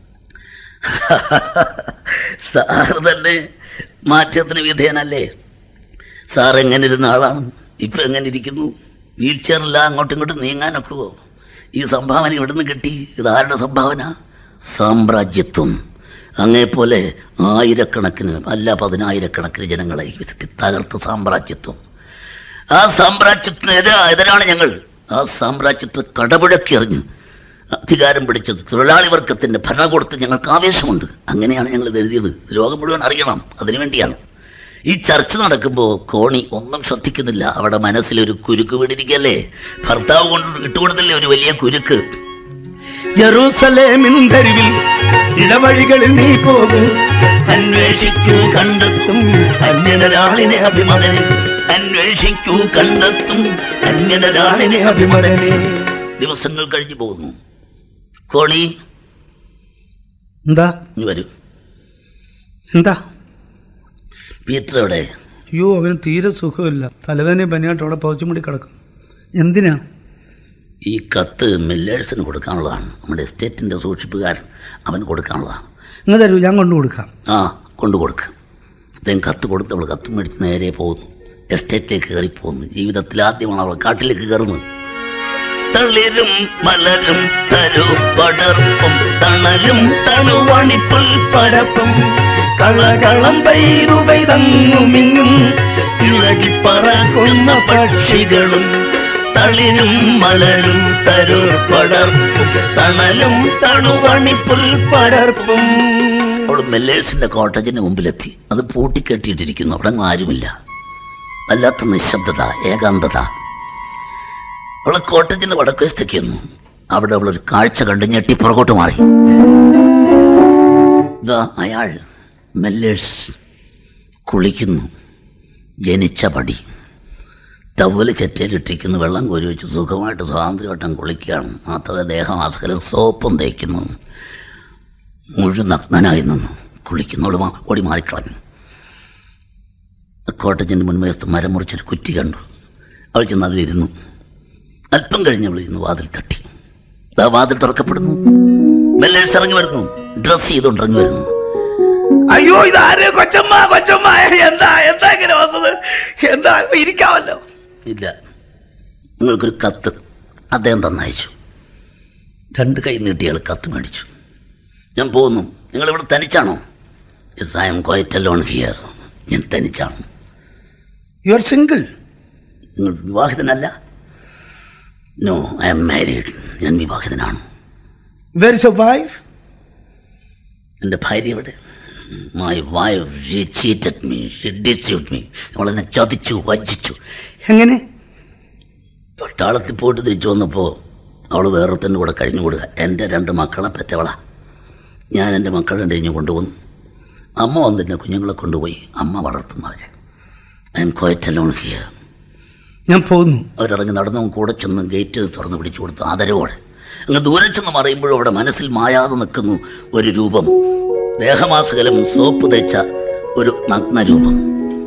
സാറ് തന്നെ മാറ്റത്തിന് വിധേയനല്ലേ സാർ എങ്ങനെ ഇരുന്ന ആളാണ് ഇപ്പം എങ്ങനെ ഇരിക്കുന്നു വീൽ ചെയറില്ല അങ്ങോട്ടും ഇങ്ങോട്ടും നീങ്ങാനൊക്കുവോ ഈ സംഭാവന ഇവിടുന്ന് കിട്ടി ഇതാരുടെ സംഭാവന സാമ്രാജ്യത്വം അങ്ങേപ്പോലെ ആയിരക്കണക്കിന് അല്ല പതിനായിരക്കണക്കിന് ജനങ്ങളെ ഈ വിധത്തിൽ തകർത്ത സാമ്രാജ്യത്വം ആ സാമ്രാജ്യത്തിന് എതിരാ എതിരാണ് ഞങ്ങൾ ആ സാമ്രാജ്യത്തെ കടപുഴക്കി എറിഞ്ഞ് അധികാരം പിടിച്ചത് തൊഴിലാളി വർഗത്തിൻ്റെ ഭരണകൂടത്തിൽ ഞങ്ങൾക്ക് ആവേശമുണ്ട് അങ്ങനെയാണ് ഞങ്ങൾ ഇത് എഴുതിയത് ലോകം മുഴുവൻ അറിയണം അതിനുവേണ്ടിയാണ് ഈ ചർച്ച നടക്കുമ്പോൾ കോണി ഒന്നും ശ്രദ്ധിക്കുന്നില്ല അവിടെ മനസ്സിലൊരു കുരുക്ക് വീണിരിക്കല്ലേ ഭർത്താവ് കൊണ്ട് ഇട്ടുകൊടുത്തില്ലേ ഒരു വലിയ കുരുക്ക് ജെറൂസലേമിൻ തെരുവിൽ ഇടവഴികളിൽ നീ പോകും അന്വേഷിക്കൂ കണ്ടെത്തും അന്യനൊരാളിനെ അഭിമതനെ അന്വേഷിക്കൂ കണ്ടെത്തും അന്യനൊരാളിനെ അഭിമതനെ ദിവസങ്ങൾ കഴിഞ്ഞു പോകുന്നു കോണി എന്താ ഇനി വരൂ എന്താ പീറ്റർ എവിടെ അയ്യോ അവന് തീരെ സുഖമില്ല തലവേദന പനിയായിട്ട് അവിടെ പൗച്ചുമുടി കിടക്കും എന്തിനാ ഈ കത്ത് മില്ലേഴ്സിന് കൊടുക്കാനുള്ളതാണ് നമ്മുടെ എസ്റ്റേറ്റിൻ്റെ സൂക്ഷിപ്പുകാരൻ അവന് കൊടുക്കാനുള്ളതാണ് നിങ്ങൾ തരൂ ഞാൻ കൊണ്ടു കൊടുക്കാം ആ കൊണ്ടു കൊടുക്ക് അദ്ദേഹം കത്ത് കൊടുത്ത് അവൾ കത്ത് മേടിച്ച് നേരെ പോകുന്നു എസ്റ്റേറ്റിലേക്ക് കയറി പോകുന്നു ജീവിതത്തിൽ ആദ്യമാണ് അവൾ കാട്ടിലേക്ക് കയറുന്നത് തളിരും മലരും തരു പടർപ്പും തണലും തണുവണിപ്പുൽ പരപ്പും കളകളം പെയ്തു പെയ്തങ്ങുമിങ്ങും ഇളകി പറക്കുന്ന പക്ഷികളും തളിരും മലരും തരു പടർപ്പും തണലും തണുവണിപ്പുൽ പടർപ്പും അവൾ മെല്ലേഴ്സിന്റെ കോട്ടേജിന് മുമ്പിലെത്തി അത് പൂട്ടിക്കെട്ടിയിട്ടിരിക്കുന്നു അവിടെ അങ്ങ് ആരുമില്ല വല്ലാത്ത നിശബ്ദത ഏകാന്തത അവളെ കോട്ടേജിന്റെ വടക്കുവശത്തേക്ക് വന്നു അവിടെ അവളൊരു കാഴ്ച കണ്ട് ഞെട്ടി പുറകോട്ട് മാറി ഇതാ അയാൾ മെല്ലേഴ്സ് കുളിക്കുന്നു ജനിച്ച പടി ടവല് ചെറ്റയിലിട്ടിരിക്കുന്നു വെള്ളം കോരി വെച്ച് സുഖമായിട്ട് സ്വാതന്ത്ര്യമായിട്ടും കുളിക്കുകയാണ് മാത്രമേ ദേഹം ആസ്കരം സോപ്പും തേക്കുന്നു മുഴുവൻ നഗ്നനായി നിന്നു കുളിക്കുന്നോട് മാ- ഓടി മാറിക്കളഞ്ഞു കോട്ടേജിൻ്റെ മുൻവശത്ത് മരം മുറിച്ചൊരു കുറ്റി കണ്ടു അവൾ ചെന്ന് അതിലിരുന്നു അല്പം കഴിഞ്ഞ് അവൾ ഇന്ന് വാതിൽ തട്ടി ആ വാതിൽ തുറക്കപ്പെടുന്നു മെല്ലേഴ്സ് ഇറങ്ങി വരുന്നു ഡ്രസ് ചെയ്തുകൊണ്ട് ഇറങ്ങി വരുന്നു അയ്യോ ഇതാര് കൊച്ചമ്മ കൊച്ചമ്മ എന്താ എന്താ ഇങ്ങനെ വന്നത് എന്താ ഇപ്പൊ ഇരിക്കാമല്ലോ ഇല്ല നിങ്ങൾക്കൊരു കത്ത് അദ്ദേഹം തന്നയച്ചു രണ്ട് കൈ നീട്ടി അയാൾ കത്ത് മേടിച്ചു ഞാൻ പോകുന്നു നിങ്ങളിവിടെ തനിച്ചാണോ yes I'm quite alone here ഞാൻ തനിച്ചാണ് യു ആർ സിംഗിൾ നിങ്ങൾ വിവാഹിതനല്ല നോ ഐ എം മാരീഡ് ഞാൻ വിവാഹിതനാണ് വെർ ഇസ് യുവർ വൈഫ് എൻ്റെ ഭാര്യ എവിടെ my wife she cheated me she deceit me അവളെന്നെ ചതിച്ചു വഞ്ചിച്ചു എങ്ങനെ പട്ടാളത്തിൽ പോയിട്ട് തിരിച്ചു വന്നപ്പോൾ അവൾ വേറൊരുത്തൻ്റെ കൂടെ കഴിഞ്ഞുകൂടുക എൻ്റെ രണ്ട് മക്കളെ പെറ്റവളാ ഞാൻ എൻ്റെ മക്കളെ കഴിഞ്ഞ് കൊണ്ടുവന്നു അമ്മ വന്നിട്ട് കുഞ്ഞുങ്ങളെ കൊണ്ടുപോയി അമ്മ വളർത്തുന്നവരെ I'm quite alone here ഞാൻ പോകുന്നു അവരിറങ്ങി നടന്നു കൂടെ ചെന്ന് ഗേറ്റ് തുറന്ന് പിടിച്ചു കൊടുത്ത് ആദരവോടെ അങ്ങ് ദൂരെ ചെന്ന് മറയുമ്പോഴും അവിടെ മനസ്സിൽ മായാതെ നിൽക്കുന്നു ഒരു രൂപം ദേഹമാസകലം സോപ്പ് തേച്ച ഒരു നഗ്ന രൂപം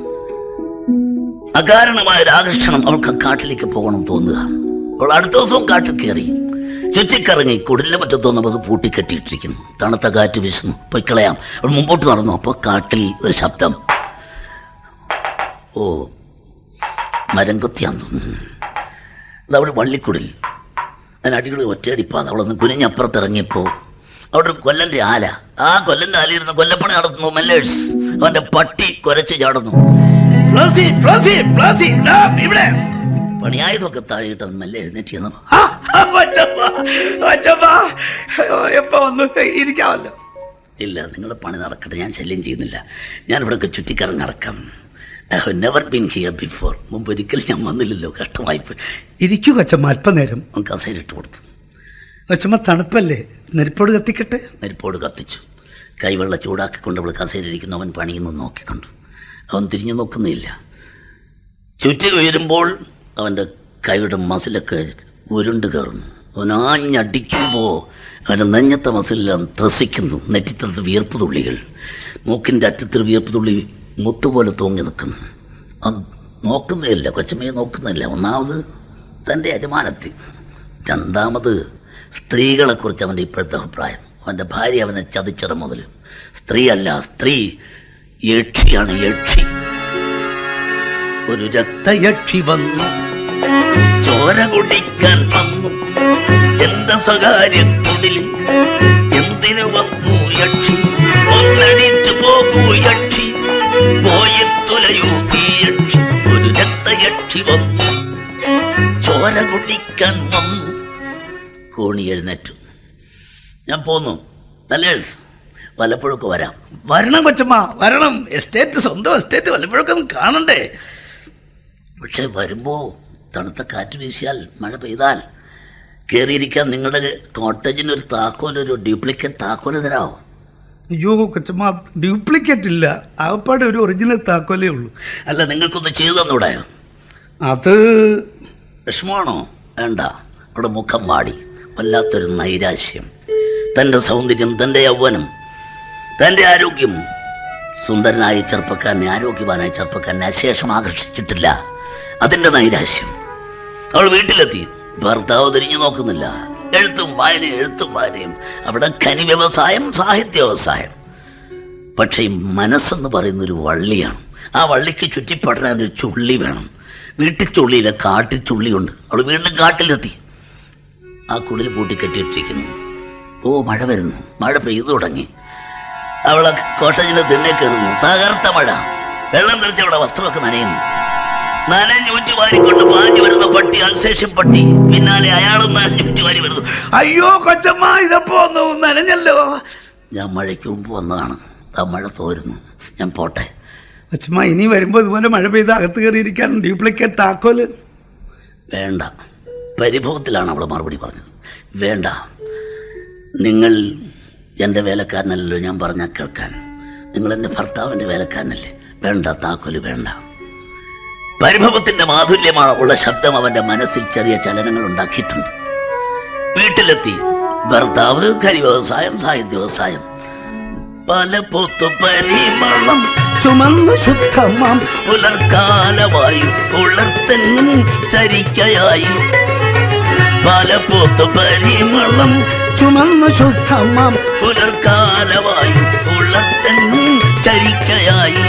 അകാരണമായ ഒരു ആകർഷണം അവൾക്ക് ആ കാട്ടിലേക്ക് പോകണം തോന്നുക അവൾ അടുത്ത ദിവസവും കാട്ടിൽ കയറി ചുറ്റിക്കറങ്ങി കുടിലിന്റെ മുറ്റത്ത് വന്നപ്പോൾ അത് പൂട്ടിക്കെട്ടിയിട്ടിരിക്കുന്നു തണുത്ത കാറ്റ് വീശുന്നു പൊയ്ക്കളയാം അവൾ മുമ്പോട്ട് നടന്നു അപ്പോൾ കാട്ടിൽ ഒരു ശബ്ദം ഓ മരം കൊത്തിയാന്ന് തോന്നുന്നു അതവിടെ വള്ളിക്കുടിൽ അതിനടികൾ ഒറ്റയടിപ്പാത അവളൊന്ന് കുനിഞ്ഞപ്പുറത്തിറങ്ങിയപ്പോൾ അവിടെ ഒരു കൊല്ലന്റെ ആല ആ കൊല്ലന്റെ ആലയിരുന്ന കൊല്ലപ്പണി നടത്തുന്നു മെല്ലേഴ്സ് അവന്റെ പട്ടി കുരച്ച് ചാടുന്നു ഫ്ലോസി ഫ്ലോസി ഫ്ലോസി ദാ ഇവിടെ പണിയായതൊക്കെ താഴെയിട്ട് അവൻ മെല്ലെ എഴുന്നേറ്റ് ചെന്നു ആ, ആ, കൊച്ചമ്മ കൊച്ചമ്മ അയ്യോ, എപ്പോ വന്നു ഇരിക്കാമല്ലോ ഇല്ല നിങ്ങളുടെ പണി നടക്കട്ടെ ഞാൻ ശല്യം ചെയ്യുന്നില്ല ഞാൻ ഇവിടെയൊക്കെ ചുറ്റിക്കറങ്ങി നടക്കാം I have never been here before മുമ്പ് ഒരിക്കലും ഞാൻ വന്നില്ലല്ലോ കഷ്ടമായിപ്പോയി ഇരിക്കൂ കൊച്ചമ്മ അല്പനേരം അവൻ കസേരയിട്ട് കൊടുത്തു കൊച്ചമ്മ തണുപ്പല്ലേ നെരുപ്പോട് കത്തിക്കട്ടെ നെരിപ്പോട് കത്തിച്ചു കൈവെള്ള ചൂടാക്കിക്കൊണ്ട് അവൾ കസേരയിരിക്കുന്നു അവൻ പണിയുന്നു നോക്കിക്കണ്ടു അവൻ തിരിഞ്ഞു നോക്കുന്നില്ല ചുറ്റി ഉയരുമ്പോൾ അവൻ്റെ കൈയുടെ മസിലൊക്കെ ഉരുണ്ട് കയറുന്നു അവൻ ആഞ്ഞടിക്കുമ്പോൾ അവൻ്റെ നെഞ്ഞത്തെ മസിലെല്ലാം ത്രസിക്കുന്നു നെറ്റിത്തത്ത് വിയർപ്പ് തുള്ളികൾ മൂക്കിൻ്റെ അറ്റത്തിൽ വിയർപ്പ് തുള്ളി മുത്തുപോലെ തൂങ്ങി നിൽക്കുന്നു അവൻ നോക്കുന്നില്ല കൊച്ചമ്മയെ നോക്കുന്നില്ല ഒന്നാമത് തൻ്റെ യജമാനത്തി രണ്ടാമത് സ്ത്രീകളെക്കുറിച്ച് അവൻ്റെ ഇപ്പോഴത്തെ അഭിപ്രായം അവൻ്റെ ഭാര്യ അവനെ ചതിച്ചത് മുതൽ സ്ത്രീയല്ല സ്ത്രീ യക്ഷിയാണ് യക്ഷി ഒരു രക്തയക്ഷി വന്നു ചോര കുടിക്കാൻ വന്നു എന്റെ സ്വകാര്യത്തൊടിൽ എന്തിനു വന്നു യക്ഷി ഒന്നടിച്ചു പോകൂ യക്ഷി പോയി തുലയൂ ഈ യക്ഷി ഒരു രക്തയക്ഷി വന്നു ചോര കുടിക്കാൻ വന്നു കോണി എഴുന്നേറ്റു ഞാൻ പോന്നു നല്ല വല്ലപ്പോഴൊക്കെ വരാം വരണം കൊച്ചമ്മ വരണം എസ്റ്റേറ്റ് സ്വന്തം എസ്റ്റേറ്റ് വല്ലപ്പോഴൊക്കെ ഒന്ന് കാണണ്ടേ പക്ഷെ വരുമ്പോ തണുത്ത കാറ്റ് വീശിയാൽ മഴ പെയ്താൽ കയറിയിരിക്കാൻ നിങ്ങളുടെ കോട്ടേജിന് ഒരു താക്കോൽ ഒരു ഡ്യൂപ്ലിക്കേറ്റ് താക്കോല് തരാമോ അയ്യോ കൊച്ചമ്മ ഡ്യൂപ്ലിക്കേറ്റ് ഇല്ല ആകപ്പാടെ ഒരു ഒറിജിനൽ താക്കോലേ ഉള്ളൂ അല്ല നിങ്ങൾക്കൊന്ന് ചെയ്തു തന്നൂടെ അത് വിഷമമാണോ വേണ്ട അവിടെ മുഖം വാടി വല്ലാത്തൊരു നൈരാശ്യം തൻ്റെ സൗന്ദര്യം തൻ്റെ യൗവനം തൻ്റെ ആരോഗ്യം സുന്ദരനായ ചെറുപ്പക്കാരനെ ആരോഗ്യവാനായ ചെറുപ്പക്കാരനെ അശേഷം ആകർഷിച്ചിട്ടില്ല അതിൻ്റെ നൈരാശ്യം അവൾ വീട്ടിലെത്തി ഭർത്താവ് തിരിഞ്ഞു നോക്കുന്നില്ല എഴുത്തും വായനയും എഴുത്തും വായനയും അവിടെ ഖനി വ്യവസായം സാഹിത്യ വ്യവസായം പക്ഷേ ഈ മനസ്സെന്ന് പറയുന്ന ഒരു വള്ളിയാണ് ആ വള്ളിക്ക് ചുറ്റിപ്പടരാൻ ഒരു ചുള്ളി വേണം വീട്ടിൽ ചുള്ളിയില്ല കാട്ടിൽ ചുള്ളിയുണ്ട് അവൾ വീണ്ടും കാട്ടിലെത്തി ആ കുളിൽ പൂട്ടി കെട്ടിയിട്ടിരിക്കുന്നു ഓ മഴ വരുന്നു മഴ പെയ്തു തുടങ്ങി അവളെ കോട്ടജിന്റെ തിണ്ണെ കയറുന്നു തകർത്ത മഴ വെള്ളം തെളിച്ച് അവിടെ വസ്ത്രമൊക്കെ നനയുന്നു നനഞ്ഞൂറ്റി വാരിക്കൊണ്ട് പാഞ്ഞു വരുന്ന പട്ടി അൽസേഷൻ പട്ടി പിന്നാലെ അയാളും നനഞ്ഞൂറ്റി വാരി വരുന്നു അയ്യോ കൊച്ചമ്മ ഇതപ്പോ ഒന്ന് നനഞ്ഞല്ലോ ഞാൻ മഴയ്ക്ക് മുമ്പ് വന്നതാണ് ആ മഴ തോരുന്നു ഞാൻ പോട്ടെ കൊച്ചമ്മ ഇനി വരുമ്പോ ഇതുപോലെ മഴ പെയ്ത് അകത്ത് കയറിയിരിക്കാൻ ഡ്യൂപ്ലിക്കേറ്റ് താക്കോല് വേണ്ട പരിഭവത്തിലാണ് അവൾ മറുപടി പറഞ്ഞത് വേണ്ട നിങ്ങൾ എൻ്റെ വേലക്കാരനല്ലല്ലോ ഞാൻ പറഞ്ഞാൽ കേൾക്കാൻ നിങ്ങൾ എൻ്റെ ഭർത്താവിൻ്റെ വേലക്കാരനല്ലേ വേണ്ട താക്കോല് വേണ്ട പരിഭവത്തിന്റെ മാധുര്യമാണ് ഉള്ള ശബ്ദം അവന്റെ മനസ്സിൽ ചെറിയ ചലനങ്ങൾ ഉണ്ടാക്കിയിട്ടുണ്ട് വീട്ടിലെത്തി ഭർത്താവ് കരി വ്യവസായം സാഹിത്യ വ്യവസായം പല പൊത്തു പരിമളം ചുമന്ന് ശുദ്ധമാം പുലർക്കാലവായു പുലർത്തെന്നും ചരിക്കയായി പല പൊത്തു പരിമളം ചുമന്ന് ശുദ്ധമാം പുലർക്കാലവായു പുലർത്തെന്നും ചരിക്കയായി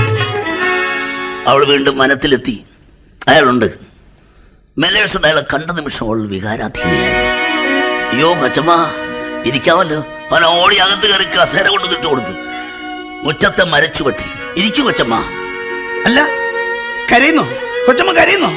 അവൾ വീണ്ടും വനത്തിലെത്തി അയാളുണ്ട് മെലേഴ്സുണ്ട് അയാളെ കണ്ട നിമിഷം അവൾ വികാരാധീനയായി അയ്യോ കൊച്ചമ്മ ഇരിക്കാമല്ലോ അവൻ ഓടി അകത്ത് കയറി കസേര കൊണ്ട് കിട്ടു കൊടുത്തു മുറ്റത്തെ മരച്ചു വെട്ടി ഇരിക്കു കൊച്ചമ്മ അല്ല കരയുന്നോ കൊച്ചമ്മ കരയുന്നോ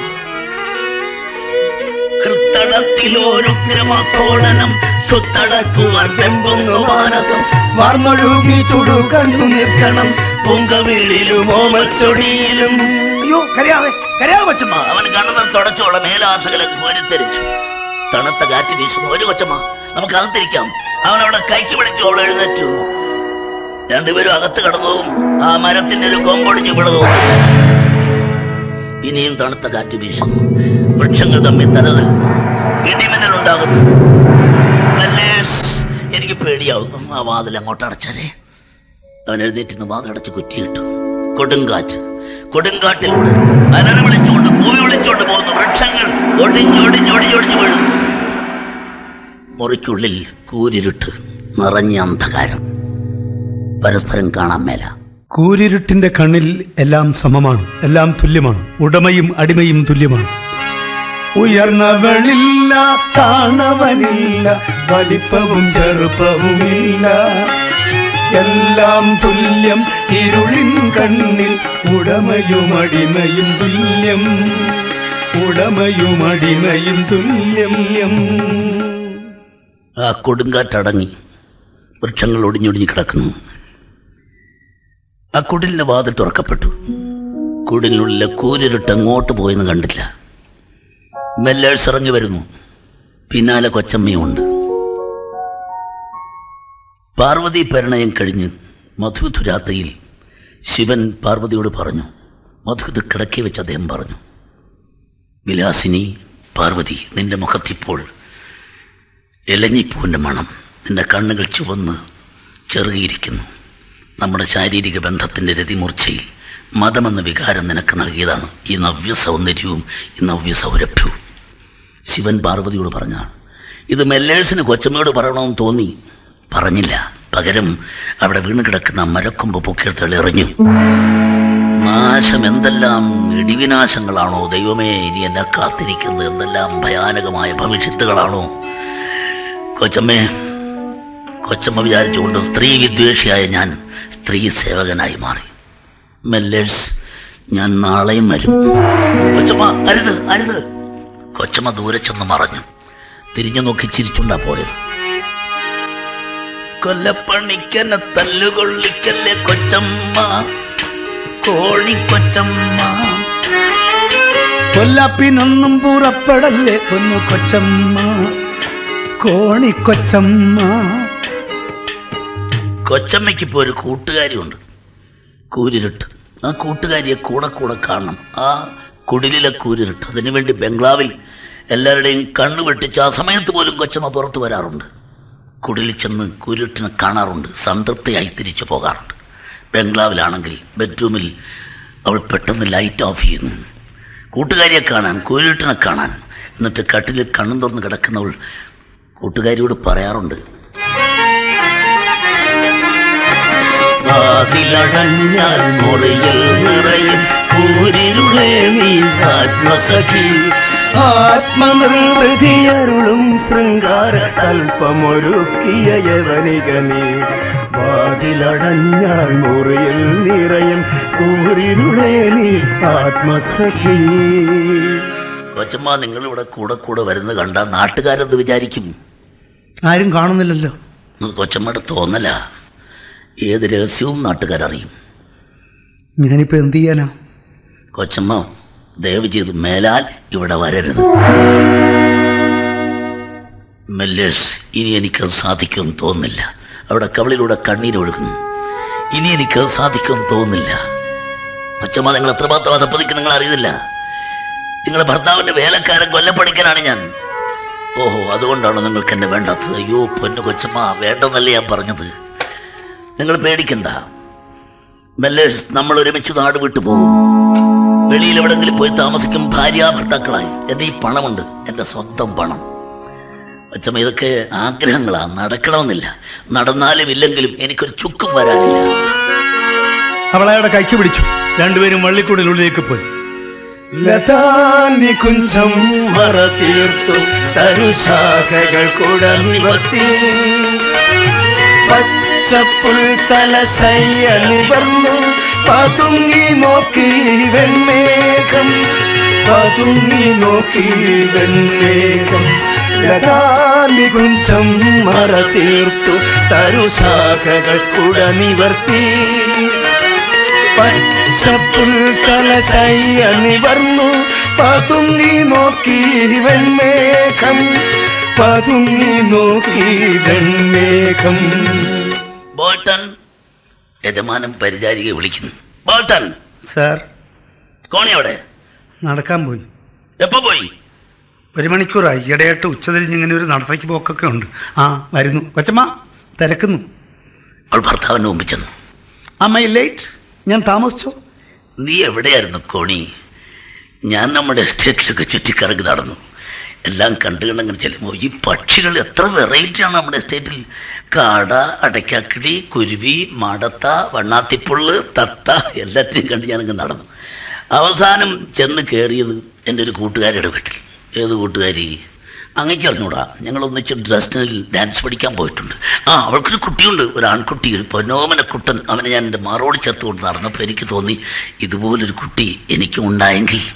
ഹൃത്തടത്തിലോരുഗ്രമക്കോടനം സുത്തടക്കുവാൻ വെമ്പുന്നു മാനസം വാർന്നൊഴുകി ചുടു കണ്ണു നിൽക്കണം പൂങ്കവീളിലും ഓമച്ചൊടിയിലും അയ്യോ കരയാവേ കരയാവേ കൊച്ചമ്മ അവൻ കണ്ണുകൾ തുടച്ചോളെ മേലാസകലം കോരിത്തെരിച്ചു തണുത്ത കാറ്റ് വീശുന്നു ഒരു കൊച്ചമ്മ നമുക്ക് അകത്തിരിക്കാം അവൻ അവിടെ കൈക്ക് പിടിച്ചു അവൾ എഴുന്നേറ്റു രണ്ടുപേരും അകത്ത് കടന്നതും ആ മരത്തിന്റെ ഒരു കൊമ്പൊടിഞ്ഞു വിളതു ഇനിയും തണുത്ത കാറ്റ് വീശുന്നു വൃക്ഷങ്ങൾ തമ്മിൽ തലതൽ ഇടിമിന്നൽ ഉണ്ടാകുന്നു മല്ലേഷ്, എനിക്ക് പേടിയാവുന്നു ആ വാതിൽ അങ്ങോട്ട് അടച്ചാലേ അവൻ എഴുന്നേറ്റ് വാതിലടച്ച് കുറ്റിയിട്ടു കൊടുങ്കാറ്റ് കൊടുങ്കാറ്റിലൂടെ അലന വിളിച്ചുകൊണ്ട് കൂവി വിളിച്ചുകൊണ്ട് പോകുന്ന വൃക്ഷങ്ങൾ ഒടിഞ്ഞൊടിഞ്ഞൊടിഞ്ഞൊടിഞ്ഞു വീഴുന്നു മുറിക്കുള്ളിൽ കൂരിരുട്ട് നിറഞ്ഞ അന്ധകാരം പരസ്പരം കാണാൻ മേല കൂരിരുട്ടിന്റെ കണ്ണിൽ എല്ലാം സമമാണ് എല്ലാം തുല്യമാണ് ഉടമയും അടിമയും തുല്യമാണ് ഉയർന്നവളില്ല താണവനില്ല വലിപ്പവും ചെറുപ്പവുമില്ല എല്ലാം തുല്യം ഇരുളിൻ കണ്ണിൽ ഉടമയും അടിമയും തുല്യം ഉടമയും അടിമയും തുല്യം ആ കൊടുങ്കാറ്റടങ്ങി വൃക്ഷങ്ങൾ ഒടിഞ്ഞൊടിഞ്ഞ് കിടക്കുന്നു ആ കുടിലിന്റെ വാതിൽ തുറക്കപ്പെട്ടു കുടിലിനുള്ളിലെ കൂരിരുട്ട് എങ്ങോട്ട് പോയെന്ന് കണ്ടില്ല മെല്ലേഴ്സ് ഇറങ്ങി വരുന്നു പിന്നാലെ കൊച്ചമ്മയുമുണ്ട് പാർവതി പരിണയം കഴിഞ്ഞ് മധുധുരാത്തയിൽ ശിവൻ പാർവതിയോട് പറഞ്ഞു മധുത് കിടക്കി വെച്ച് അദ്ദേഹം പറഞ്ഞു വിലാസിനി പാർവതി നിന്റെ മുഖത്തിപ്പോൾ ഇലഞ്ഞിപ്പൂവിൻ്റെ മണം നിന്റെ കണ്ണുകൾ ചുവന്ന് ചെറുകിയിരിക്കുന്നു നമ്മുടെ ശാരീരിക ബന്ധത്തിൻ്റെ രതിമൂർച്ചയിൽ മതമെന്ന വികാരം നിനക്ക് നൽകിയതാണ് ഈ നവ്യ സൗന്ദര്യവും ഈ നവ്യ സൗരഭ്യവും ശിവൻ പാർവതിയോട് പറഞ്ഞാണ് ഇത് മെല്ലേഴ്സിന് കൊച്ചമ്മയോട് പറയണമെന്ന് തോന്നി പറഞ്ഞില്ല പകരം അവിടെ വീണ് കിടക്കുന്ന മരക്കൊമ്പ് പൊക്കിയെടുത്ത് എറിഞ്ഞു നാശം എന്തെല്ലാം ഇടിവിനാശങ്ങളാണോ ദൈവമേ ഇനി എന്നെ കാത്തിരിക്കുന്നത് എന്തെല്ലാം ഭയാനകമായ ഭവിഷ്യത്തുകളാണോ കൊച്ചമ്മേ കൊച്ചമ്മ വിചാരിച്ചുകൊണ്ട് സ്ത്രീ വിദ്വേഷിയായ ഞാൻ സ്ത്രീ സേവകനായി മാറി മെല്ലേഴ്സ് ഞാൻ നാളെയും വരും കൊച്ചമ്മ അരുത് അരുത് കൊച്ചമ്മ ദൂരെ ചെന്ന് മറഞ്ഞു തിരിഞ്ഞു നോക്കി ചിരിച്ചുണ്ടാ പോയത് കൊല്ലപ്പണിക്കെന്നെ തല്ലുകൊള്ളിക്കല്ലേ കൊച്ചമ്മ കോഴി കൊച്ചമ്മ കൊല്ലപ്പിനൊന്നും പുറപ്പെടല്ലേ പൊന്നു കൊച്ചമ്മ കോണി കൊച്ചമ്മ കൊച്ചമ്മയ്ക്ക് ഇപ്പോൾ ഒരു കൂട്ടുകാരിയുണ്ട് കൂരിരുട്ട് ആ കൂട്ടുകാരിയെ കൂടെ കൂടെ കാണണം ആ കുടിലിലെ കൂരിരുട്ട് അതിനുവേണ്ടി ബംഗ്ലാവിൽ എല്ലാവരുടെയും കണ്ണു വെട്ടിച്ച് ആ സമയത്ത് പോലും കൊച്ചമ്മ പുറത്തു വരാറുണ്ട് കുടിലിൽ ചെന്ന് കൂരിട്ടിനെ കാണാറുണ്ട് സംതൃപ്തിയായി തിരിച്ചു പോകാറുണ്ട് ബംഗ്ലാവിലാണെങ്കിൽ ബെഡ്റൂമിൽ അവൾ പെട്ടെന്ന് ലൈറ്റ് ഓഫ് ചെയ്യുന്നു കൂട്ടുകാരിയെ കാണാൻ കൂരിട്ടിനെ കാണാൻ എന്നിട്ട് കട്ടിലിൽ കണ്ണും തുറന്ന് കിടക്കുന്നവൾ കൂട്ടുകാരിയോട് പറയാറുണ്ട് വാതിലടഞ്ഞാൽ മുറിയിൽ നിറയും കൂരിരുളേ നീ ആത്മസഖി ആത്മനിർവൃതിയരുളും ശൃംഗാര തൽപ്പമൊരുക്കിയ യവനിക നീ വാതിലടഞ്ഞാൽ മുറിയിൽ നിറയും കൂരിരുളേ നീ ആത്മസഖി കൊച്ചമ്മ നിങ്ങൾ ഇവിടെ കൂടെ കൂടെ വരുന്നത് കണ്ട നാട്ടുകാരെന്ത് വിചാരിക്കും ആരും കാണുന്നില്ലല്ലോ ഇത് കൊച്ചമ്മയുടെ തോന്നല ഏത് രഹസ്യവും നാട്ടുകാരറിയും ഞാനിപ്പോ എന്ത് ചെയ്യാനാ കൊച്ചമ്മ ദയവ് ചെയ്ത് മേലാൽ ഇവിടെ വരരുത് മെല്ലേഴ്സ് ഇനി എനിക്കത് സാധിക്കുമെന്ന് തോന്നുന്നില്ല അവിടെ കവളിലൂടെ കണ്ണീരൊഴുകുന്നു ഇനി എനിക്കത് സാധിക്കുമെന്ന് തോന്നുന്നില്ല കൊച്ചമ്മ നിങ്ങൾ എത്രമാത്രം അതപ്പതിക്ക് നിങ്ങൾ അറിയുന്നില്ല നിങ്ങളുടെ ഭർത്താവിന്റെ വേലക്കാരൻ കൊല്ലപ്പണിക്കനാണ് ഞാൻ ഓഹോ അതുകൊണ്ടാണ് നിങ്ങൾക്ക് എന്നെ വേണ്ടാത്തത് അയ്യോ പൊന്നു കൊച്ചമ്മ വേണ്ടെന്നല്ലേ ഞാൻ പറഞ്ഞത് നിങ്ങൾ പേടിക്കണ്ട മെല്ലേഴ്സ് നമ്മൾ ഒരുമിച്ച് നാട് വിട്ടു പോകും വെളിയിൽ എവിടെങ്കിലും പോയി താമസിക്കും ഭാര്യ ഭർത്താക്കളായി എൻ്റെ ഈ പണമുണ്ട് എൻ്റെ സ്വന്തം പണം അച്ഛമ്മ ഇതൊക്കെ ആഗ്രഹങ്ങളാ നടക്കണമെന്നില്ല നടന്നാലും ഇല്ലെങ്കിലും എനിക്കൊരു ചുക്കും വരാനില്ല അവളയാടെ കൈക്ക് പിടിച്ചു രണ്ടുപേരും വള്ളിക്കൂടിനുള്ളിലേക്ക് പോയി ലതാനി കുഞ്ചം മറ തീർത്തു തരുശാഖകൾ കുട നിവർത്തി പച്ചപ്പുൽ തലശയ്യ നിവർന്നു പതുങ്ങി നോക്കി വെൺമേഘം പതുങ്ങി നോക്കി വെൺമേഘം ലതാനി കുഞ്ചം മറ തീർത്തു തരുശാഖകൾ കുട നിവർത്തി പച്ചപ്പുൽക്കലശയ്യ നിവർന്നു പതുങ്ങി നോക്കി വെൺമേഘം പതുങ്ങി നോക്കി വെൺമേഘം ബോൾട്ടൺ യജമാനം പരിചാരികയെ വിളിക്കുന്നു ബോൾട്ടൺ സാർ കോണി അവിടെ നടക്കാൻ പോയി എപ്പോ പോയി ഒരു മണിക്കൂറായി ഇടയായിട്ട് ഉച്ചതിരിഞ്ഞ് ഇങ്ങനെ ഒരു നടത്തേക്ക് പോക്കൊക്കെ ഉണ്ട് ആ വരുന്നു കൊച്ചമ്മ തിരക്കുന്നു അവൾ ഭർത്താവിന് മുമ്പിൽ ചെന്നു അമ്മ ലേറ്റ് ഞാൻ താമസിച്ചോ നീ എവിടെയായിരുന്നു കോണി ഞാൻ നമ്മുടെ എസ്റ്റേറ്റിലൊക്കെ ചുറ്റിക്കറങ്ങി നടന്നു എല്ലാം കണ്ടു കണ്ടങ്ങനെ ചെല്ലുമ്പോൾ ഈ പക്ഷികൾ എത്ര വെറൈറ്റിയാണ് നമ്മുടെ എസ്റ്റേറ്റിൽ കാട അടയ്ക്കാക്കിടി കുരുവി മാടത്ത വണ്ണാത്തിപ്പുള്ള് തത്ത എല്ലാറ്റിനെയും കണ്ട് ഞാനങ്ങ് നടന്നു അവസാനം ചെന്ന് കയറിയത് എൻ്റെ ഒരു കൂട്ടുകാരിയുടെ വീട്ടിൽ ഏത് കൂട്ടുകാരി അങ്ങേക്ക് അറിഞ്ഞൂടാ ഞങ്ങൾ ഒന്നിച്ച് ഡ്രസ്റ്റിനിൽ ഡാൻസ് പഠിക്കാൻ പോയിട്ടുണ്ട് ആ അവൾക്കൊരു കുട്ടിയുണ്ട് ഒരു ആൺകുട്ടി ഒരു പൊന്നോമന കുട്ടൻ അവനെ ഞാൻ എൻ്റെ മാറോട് ചേർത്ത് കൊണ്ട് നടന്നപ്പോൾ എനിക്ക് തോന്നി ഇതുപോലൊരു കുട്ടി എനിക്കും ഉണ്ടായെങ്കിൽ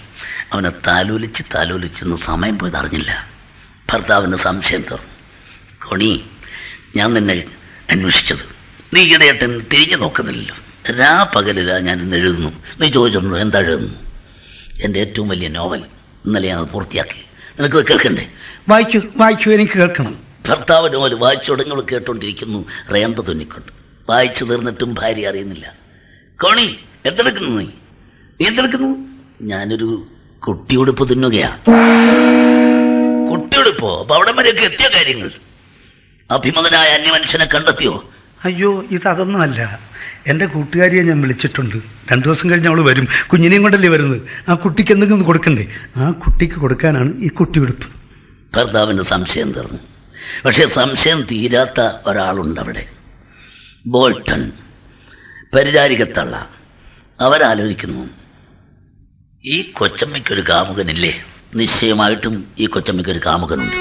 അവനെ താലോലിച്ച് താലോലിച്ചെന്ന് സമയം പോയത് അറിഞ്ഞില്ല ഭർത്താവിന് സംശയം തീർന്നു കൊണി ഞാൻ നിന്നെ അന്വേഷിച്ചത് നീ ഈയിടെയായിട്ട് തിരിഞ്ഞു നോക്കുന്നില്ലല്ലോ രാ പകലില്ല ഞാൻ ഇന്ന് എഴുതുന്നു നീ ചോദിച്ചിട്ടുണ്ടോ എന്താ എഴുതുന്നു എൻ്റെ ഏറ്റവും വലിയ നോവൽ ഇന്നലെ ഞാൻ അത് പൂർത്തിയാക്കി നിനക്ക് കേൾക്കണ്ടേ വായിക്കൂ വായിക്കൂ എനിക്ക് കേൾക്കണം ഭർത്താവ് നോവൽ വായിച്ചു തുടങ്ങി കേട്ടോണ്ടിരിക്കുന്നു റേന്ത തുന്നിക്കൊണ്ട് വായിച്ചു തീർന്നിട്ടും ഭാര്യ അറിയുന്നില്ല കോണി എന്തെടുക്കുന്നു നീ നീ എന്തെടുക്കുന്നു ഞാനൊരു കുട്ടിയുടുപ്പ് തുന്നുകയാ കുട്ടിയുടുപ്പോ അപ്പൊ അവിടെ വരെയൊക്കെ എത്തിയ കാര്യങ്ങൾ അഭിമതനായ അന്യമനുഷ്യനെ കണ്ടെത്തിയോ അയ്യോ ഇത് അതൊന്നുമല്ല എൻ്റെ കൂട്ടുകാരിയെ ഞാൻ വിളിച്ചിട്ടുണ്ട് രണ്ടു ദിവസം കഴിഞ്ഞ് അവൾ വരും കുഞ്ഞിനെയും കൊണ്ടല്ലേ വരുന്നത് ആ കുട്ടിക്ക് എന്തെങ്കിലും കൊടുക്കണ്ടേ ആ കുട്ടിക്ക് കൊടുക്കാനാണ് ഈ കുട്ടിയുടുപ്പ് ഭർത്താവിൻ്റെ സംശയം തീർന്നു പക്ഷെ സംശയം തീരാത്ത ഒരാളുണ്ട് അവിടെ ബോൾട്ടൺ പരിചാരികത്തള്ള അവരാലോചിക്കുന്നു ഈ കൊച്ചമ്മയ്ക്കൊരു കാമുകനില്ലേ നിശ്ചയമായിട്ടും ഈ കൊച്ചമ്മയ്ക്കൊരു കാമുകനുണ്ട്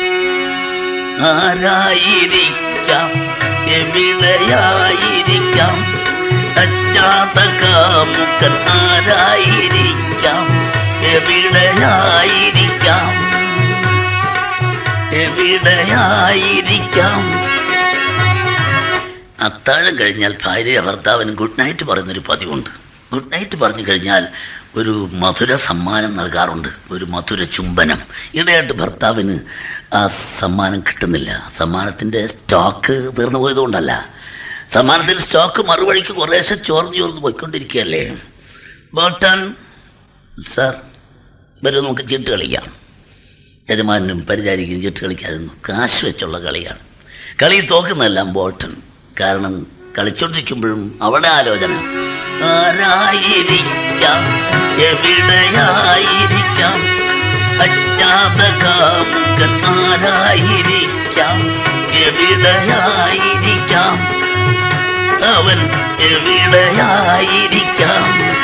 ആരായിരിക്കാം എവിടെയായിരിക്കാം അജ്ഞാത കാമുകൻ ആരായിരിക്കാം എവിടെയായിരിക്കാം എവിടെയായിരിക്കാം അത്താഴം കഴിഞ്ഞാൽ ഭാര്യ ഭർത്താവിന് ഗുഡ് നൈറ്റ് പറയുന്നൊരു പതിവുണ്ട് ഗുഡ് നൈറ്റ് പറഞ്ഞു കഴിഞ്ഞാൽ ഒരു മധുര സമ്മാനം നൽകാറുണ്ട് ഒരു മധുര ചുംബനം ഇടയായിട്ട് ഭർത്താവിന് ആ സമ്മാനം കിട്ടുന്നില്ല സമ്മാനത്തിൻ്റെ സ്റ്റോക്ക് തീർന്നു പോയതുകൊണ്ടല്ല സമ്മാനത്തിൻ്റെ സ്റ്റോക്ക് മറുവഴിക്ക് കുറേശ്ശെ ചോർന്ന് ചോർന്ന് പോയിക്കൊണ്ടിരിക്കുകയല്ലേ ബോട്ടൺ സാർ വരും നമുക്ക് ചീട്ട് കളിക്കാം യജമാനും പരിചാരിക്കും ചീട്ട് കളിക്കായിരുന്നു കാശ് വെച്ചുള്ള കളിയാണ് കളി തോക്കുന്നതെല്ലാം ബോട്ടൺ കാരണം കളിച്ചോണ്ടിരിക്കുമ്പോഴും അവിടെ ആലോചന ആരായിരിക്കാം എവിടെയായിരിക്കാം അജ്ഞാത കാമുകൻ ആരായിരിക്കാം എവിടെയായിരിക്കാം അവൻ എവിടെയായിരിക്കാം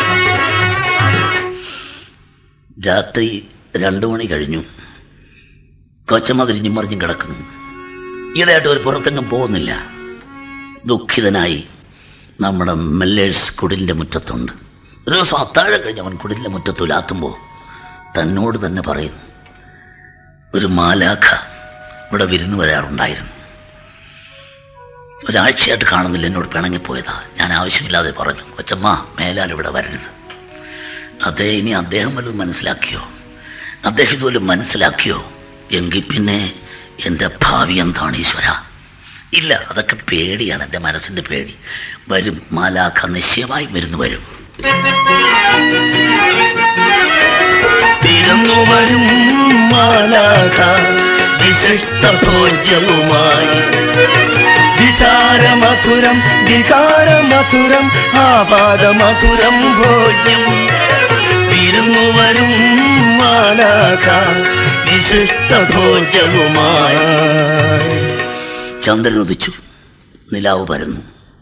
രാത്രി രണ്ടു മണി കഴിഞ്ഞു കൊച്ചമ്മ തിരിഞ്ഞും മറിഞ്ഞും കിടക്കുന്നു ഈയിടെയായിട്ട് ഒരു പുറത്തെങ്ങും പോകുന്നില്ല ദുഃഖിതനായി നമ്മുടെ മെല്ലേഴ്സ് കുടിലിൻ്റെ മുറ്റത്തുണ്ട് ഒരു ദിവസം അത്താഴം കഴിഞ്ഞ് അവൻ കുടിലിൻ്റെ മുറ്റത്ത് ഉലാത്തുമ്പോൾ തന്നോട് തന്നെ പറയുന്നു ഒരു മാലാഖ ഇവിടെ വിരുന്ന് വരാറുണ്ടായിരുന്നു ഒരാഴ്ചയായിട്ട് കാണുന്നില്ല എന്നോട് പിണങ്ങിപ്പോയതാ ഞാൻ ആവശ്യമില്ലാതെ പറഞ്ഞു കൊച്ചമ്മ മേലാൽ ഇവിടെ വരരുത് അതേ ഇനി അദ്ദേഹം വല്ലതും മനസ്സിലാക്കിയോ അദ്ദേഹം ഇതുപോലെ മനസ്സിലാക്കിയോ എങ്കിൽ പിന്നെ എൻ്റെ ഭാവി എന്താണ് ഈശ്വര ഇല്ല അതൊക്കെ പേടിയാണ് എൻ്റെ മനസ്സിൻ്റെ പേടി വരും മാലാഖ നിശ്ചയമായി വരുന്നു വരും തിരുന്നു വരും മാലാഖ വിശിഷ്ട ഭോജ്യവുമായി വിചാരമധുരം വികാരമധുരം ആപാദമധുരം ഭോജ്യം വിരുന്നു വരും മാലാഖ വിശിഷ്ട ഭോജ്യവുമായി ചന്ദ്രൻ ഉദിച്ചു നിലാവ് പരന്നു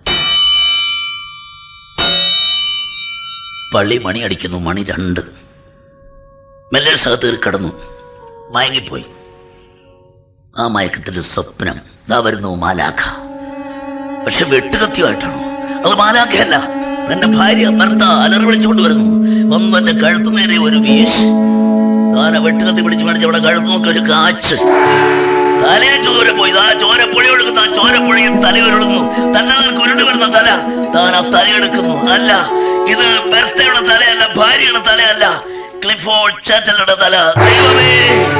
പള്ളി മണി അടിക്കുന്നു മണി രണ്ട് മെല്ലെ സഹത്തേറി കിടന്നു മയങ്ങിപ്പോയി ആ മയക്കത്തിൽ സ്വപ്നം ഇതാ വരുന്നു മാലാഖ പക്ഷെ വെട്ടുകത്തിയായിട്ടാണോ അത് മാലാഖയല്ല തന്റെ ഭാര്യ ഭർത്ത അലറി വിളിച്ചുകൊണ്ട് വരുന്നു വന്നു എന്റെ കഴുത്തു നേരെ ഒരു വീശ് താനെ വെട്ടുകത്തി പിടിച്ച് മേടിച്ച് അവിടെ കഴുത്തു നോക്കി ഒരു കാച്ച് തലയെ ചോര പോയി ആ ചോരപ്പുഴ ഒഴുകുന്ന ആ ചോരപ്പുഴയിൽ തലയൊരുളുന്നു തന്നെ കുരുണ്ട് വരുന്ന തല താൻ ആ തലയെടുക്കുന്നു അല്ല ഇത് ബെർത്തയുടെ തലയല്ല ഭാര്യയുടെ തലയല്ല ക്ലിഫോർഡ് ചാറ്റലുടെ തല ദൈവമേ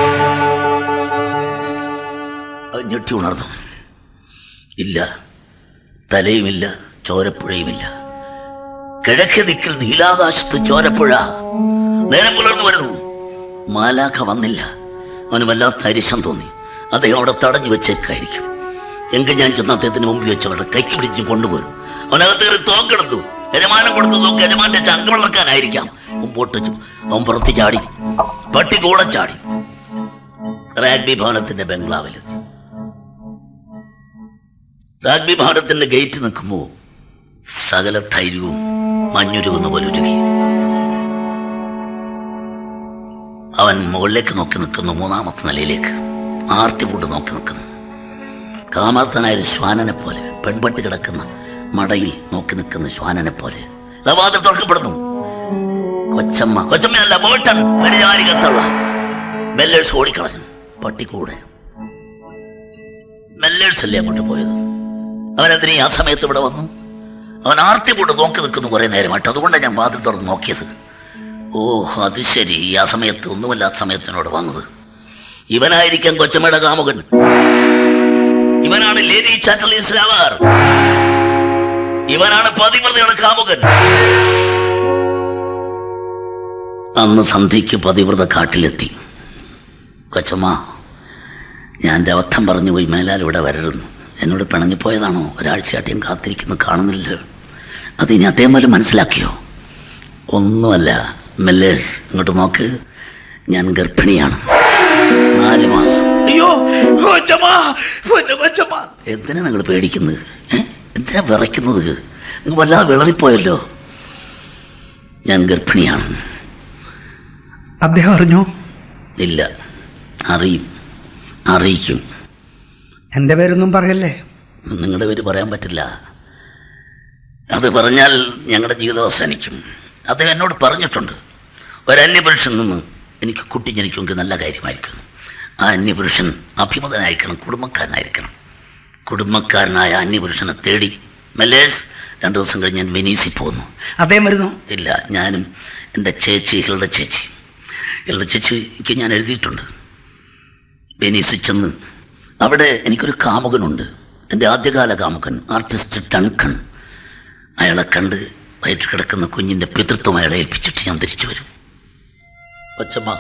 അവൻ ഞെട്ടി ഉണർന്നു ഇല്ല തലയുമില്ല ചോരപ്പുഴയുമില്ല കിഴക്കേ ദിക്കിൽ നീലാകാശത്ത് ചോരപ്പുഴ നേരം പുലർന്നു വരുന്നു മാലാഖ വന്നില്ല അവന് വല്ലാത്ത അരിശം തോന്നി അദ്ദേഹം അവിടെ തടഞ്ഞു വെച്ചേക്കായിരിക്കും എങ്കിൽ ഞാൻ ചെന്ന് അദ്ദേഹത്തിന് മുമ്പിൽ വെച്ച് അവരുടെ കൈക്ക് പിടിച്ച് കൊണ്ടുപോരും അവനകത്ത് കയറി തോക്കെടുത്തു യജമാനം കൊടുത്തു നോക്ക് യജമാന്റെ ചങ്ക് വളർക്കാനായിരിക്കാം മുമ്പോട്ട് ചു- അവൻ പുറത്ത് ചാടി പട്ടി കൂടെ ചാടി റാഗ്ബി ഭവനത്തിന്റെ ബംഗ്ലാവിലെത്തി റാഗ്ബി ഭവനത്തിന്റെ ഗേറ്റ് നിൽക്കുമ്പോൾ സകല ധൈര്യവും മഞ്ഞുരുകുന്ന പോലെ ഉരുകി അവൻ മുകളിലേക്ക് നോക്കി നിൽക്കുന്നു മൂന്നാമത്തെ നിലയിലേക്ക് ആർത്തി കൊണ്ട് നോക്കി നിൽക്കുന്നു കാമാർത്ഥനായ ഒരു ശ്വാനനെ പോലെ പെൺപട്ടി കിടക്കുന്ന മടയിൽ നോക്കി നിൽക്കുന്ന ശ്വാനനെ പോലെ ദാ വാതിൽ തുറക്കപ്പെടുന്നു കൊച്ചമ്മ കൊച്ചമ്മയല്ല ബോട്ടൺ പരിചാരികത്തുള്ള മെല്ലേഴ്സ് ഓടിക്കളഞ്ഞു പട്ടിക്കൂടെ മെല്ലേഴ്സ് അല്ലേ അങ്ങോട്ട് പോയത് അവനെന്തിനീ ആ സമയത്ത് ഇവിടെ വന്നു അവൻ ആർത്തി കൊണ്ട് നോക്കി നിൽക്കുന്നു കുറെ നേരമായിട്ട് അതുകൊണ്ടാണ് ഞാൻ വാതിൽ തുറന്ന് നോക്കിയത് ഓ അത് ശരി ഈ ആ സമയത്ത് ഒന്നുമല്ലാത്ത സമയത്തിനോട് വന്നത് ഇവനായിരിക്കാം കൊച്ചമ്മയുടെ കാമുകൻ ഇവനാണ് ലേഡി ചാറ്റൽ ഇസ്ലാമർ ഇവനാണ് പതിവ്രതയുടെ കാമുകൻ അന്ന് സന്ധ്യയ്ക്ക് പതിവ്രത കാട്ടിലെത്തി കൊച്ചമ്മ ഞാൻ എൻ്റെ അബദ്ധം പറഞ്ഞു പോയി മേലാൽ ഇവിടെ വരരുന്നു എന്നോട് പിണങ്ങിപ്പോയതാണോ ഒരാഴ്ചയായിട്ട് ഞാൻ കാത്തിരിക്കുന്നു കാണുന്നില്ല അത് ഇനി അതേപോലെ മനസ്സിലാക്കിയോ ഒന്നുമല്ല മെല്ലേഴ്സ് ഇങ്ങോട്ട് നോക്ക് ഞാൻ ഗർഭിണിയാണ് നാല് മാസം അയ്യോ കൊച്ചമ്മ പൊന്നു കൊച്ചമ്മ എന്തിനാ നിങ്ങൾ പേടിക്കുന്നത് ഏ? എന്തിനാ വിറയ്ക്കുന്നത് നിങ്ങൾ വല്ലാതെ വിളറിപ്പോയല്ലോ ഞാൻ ഗർഭിണിയാണ് അദ്ദേഹം അറിഞ്ഞോ ഇല്ല അറിയും അറിയിക്കും എൻ്റെ പേരൊന്നും പറയല്ലേ നിങ്ങളുടെ പേര് പറയാൻ പറ്റില്ല അത് പറഞ്ഞാൽ ഞങ്ങളുടെ ജീവിതം അവസാനിക്കും അദ്ദേഹം എന്നോട് പറഞ്ഞിട്ടുണ്ട് ഒരു അന്യപുരുഷൻ നിന്ന് എനിക്ക് കുട്ടി ജനിക്കുമെങ്കിൽ നല്ല കാര്യമായിരിക്കും ആ അന്യപുരുഷൻ അഭിമതനായിരിക്കണം കുടുംബക്കാരനായിരിക്കണം കുടുംബക്കാരനായ അന്യപുരുഷനെ തേടി മെല്ലേഴ്സ് രണ്ടു ദിവസം കഴിഞ്ഞ് ഞാൻ വെനീസിൽ പോന്നു അദ്ദേഹം വരുന്നു ഇല്ല ഞാനും എൻ്റെ ചേച്ചി ഹിൽഡ ചേച്ചി ഹിൽഡ ചേച്ചിക്ക് ഞാൻ എഴുതിയിട്ടുണ്ട് വെനീസിൽ ചെന്ന് അവിടെ എനിക്കൊരു കാമുകനുണ്ട് എൻ്റെ ആദ്യകാല കാമുകൻ ആർട്ടിസ്റ്റ് ടൺകൺ അയാളെ കണ്ട് വയറ്റിൽ കിടക്കുന്ന കുഞ്ഞിൻ്റെ പിതൃത്വം അയാളെ ഏൽപ്പിച്ചിട്ട് ഞാൻ തിരിച്ചു വരും കൊച്ചമ്മ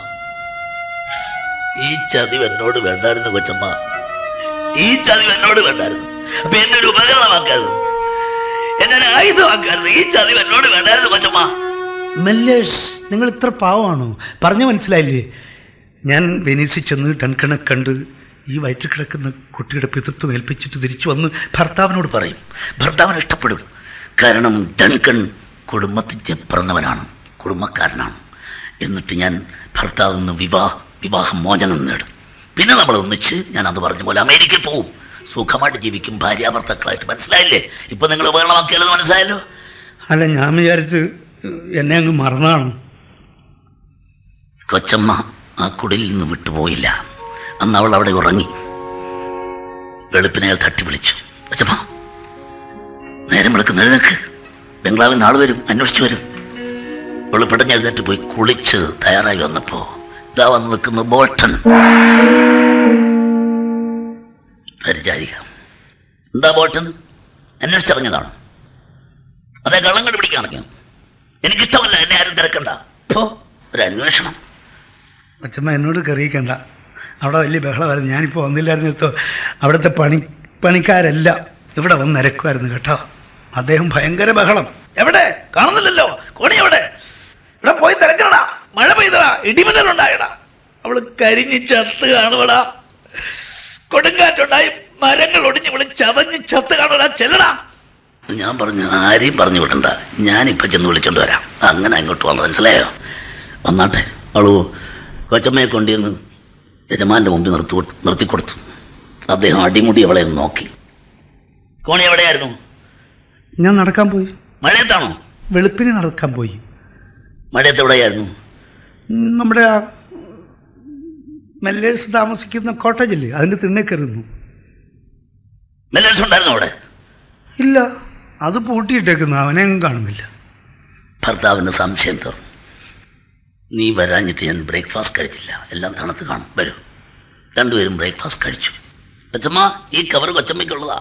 ഈ ചതിവ് എന്നോട് വേണ്ടായിരുന്നു കൊച്ചമ്മ ഈ ചതിവ് എന്നോട് വേണ്ടായിരുന്നു അപ്പൊ എന്നെ ഒരു ഉപകരണമാക്കരുത് എന്നെ ഒരു ആയുധമാക്കരുത് ഈ ചതിവ് എന്നോട് വേണ്ടായിരുന്നു കൊച്ചമ്മ മെല്ലേഴ്സ് നിങ്ങൾ ഇത്ര പാവമാണോ പറഞ്ഞു മനസ്സിലായില്ലേ ഞാൻ വെനീസിൽ ചെന്ന് ടൺകണെ കണ്ട് ഈ വയറ്റിൽ കിടക്കുന്ന കുട്ടിയുടെ പിതൃത്വം ഏൽപ്പിച്ചിട്ട് തിരിച്ചു വന്ന് ഭർത്താവിനോട് പറയും ഭർത്താവിന് ഇഷ്ടപ്പെടും കാരണം ഡൺകൺ കുടുംബത്തിൽ പിറന്നവനാണ് കുടുംബക്കാരനാണ് എന്നിട്ട് ഞാൻ ഭർത്താവിൽ നിന്ന് വിവാഹ വിവാഹ മോചനം നേടും പിന്നെ നമ്മൾ ഒന്നിച്ച് ഞാൻ അത് പറഞ്ഞ പോലെ അമേരിക്കയിൽ പോവും സുഖമായിട്ട് ജീവിക്കും ഭാര്യാഭർത്താക്കളായിട്ട് മനസ്സിലായില്ലേ ഇപ്പൊ നിങ്ങൾ ഉപകരണമാക്കിയാലത് മനസ്സിലായല്ലോ അല്ല ഞാൻ വിചാരിച്ച് എന്നെ അങ്ങ് മറന്നാണ് കൊച്ചമ്മ ആ കുടിലിൽ നിന്ന് വിട്ടുപോയില്ല അന്ന് അവൾ അവിടെ ഉറങ്ങി വെളുപ്പിനെ അയാൾ തട്ടി വിളിച്ചു കൊച്ചമ്മ നേരം വിളക്ക് എഴുന്നേക്ക് ബംഗ്ലാവിൽ നാളെ വരും അന്വേഷിച്ചു വരും അവൾ പെട്ടെന്ന് എഴുന്നേറ്റ് പോയി കുളിച്ച് തയ്യാറായി വന്നപ്പോ ഇതാ വന്ന് നിൽക്കുന്ന ബോട്ടൺ പരിചാരിക എന്താ ബോട്ടൺ അന്വേഷിച്ചറിഞ്ഞതാണ് അതേ കള്ളം കണ്ടുപിടിക്കാണെങ്കിൽ എനിക്കിഷ്ടമല്ല എന്നെ ആരും തിരക്കണ്ട ഇപ്പോ ഒരു അന്വേഷണം അച്ഛമ്മ എന്നോട് കറിയിക്കണ്ട അവിടെ വലിയ ബഹളമായിരുന്നു ഞാനിപ്പോൾ വന്നില്ലായിരുന്നോ അവിടുത്തെ പണി പണിക്കാരെല്ലാം ഇവിടെ വന്ന് നിരക്കുമായിരുന്നു കേട്ടോ അദ്ദേഹം ഭയങ്കര ബഹളം എവിടെ കാണുന്നില്ലല്ലോ കോണി എവിടെ ഇവിടെ പോയി തിരക്കണടാ മഴ പെയ്തടാ ഇടിമിന്നലുണ്ടായടാ അവള് കരിഞ്ഞ് ചത്ത് കാണുവടാ കൊടുങ്കാറ്റുണ്ടായി മരങ്ങൾ ഒടിഞ്ഞ് വിളി ചതഞ്ഞ് ചത്ത് കാണുവടാ ചെല്ലടാ ഞാൻ പറഞ്ഞു ആരെയും പറഞ്ഞു വിടണ്ട ഞാനിപ്പോൾ ചെന്ന് വിളിച്ചോണ്ട് വരാം അങ്ങനെ അങ്ങോട്ട് വന്നു മനസ്സിലായോ വന്നാട്ടെ അവളു കൊച്ചമ്മയെ കൊണ്ടുവന്ന് യജമാന്റെ മുമ്പിൽ നിർത്തി കൊടു- നിർത്തിക്കൊടുത്തു അദ്ദേഹം അടിമുടി അവളെ ഒന്ന് നോക്കി കോണി എവിടെയായിരുന്നു ഞാൻ നടക്കാൻ പോയി മഴയത്താണോ വെളുപ്പിന് നടക്കാൻ പോയി മഴയത്ത് എവിടെയായിരുന്നു ഉം, നമ്മുടെ ആ മെല്ലേഴ്സ് താമസിക്കുന്ന കോട്ടേജില്ലേ അതിൻ്റെ തിണ്ണെ കയറുന്നു നല്ല ദിവസം ഉണ്ടായിരുന്നു അവിടെ ഇല്ല അത് പൂട്ടിയിട്ടേക്കുന്നു അവനെ അങ്ങ് കാണുന്നില്ല ഭർത്താവിന് സംശയം തോന്നും നീ വരാഞ്ഞിട്ട് ഞാൻ ബ്രേക്ക്ഫാസ്റ്റ് കഴിച്ചില്ല എല്ലാം തണുത്ത് കാണും വരൂ രണ്ടുപേരും ബ്രേക്ക്ഫാസ്റ്റ് കഴിച്ചു കൊച്ചമ്മ ഈ കവർ കൊച്ചമ്മയ്ക്കുള്ളതാ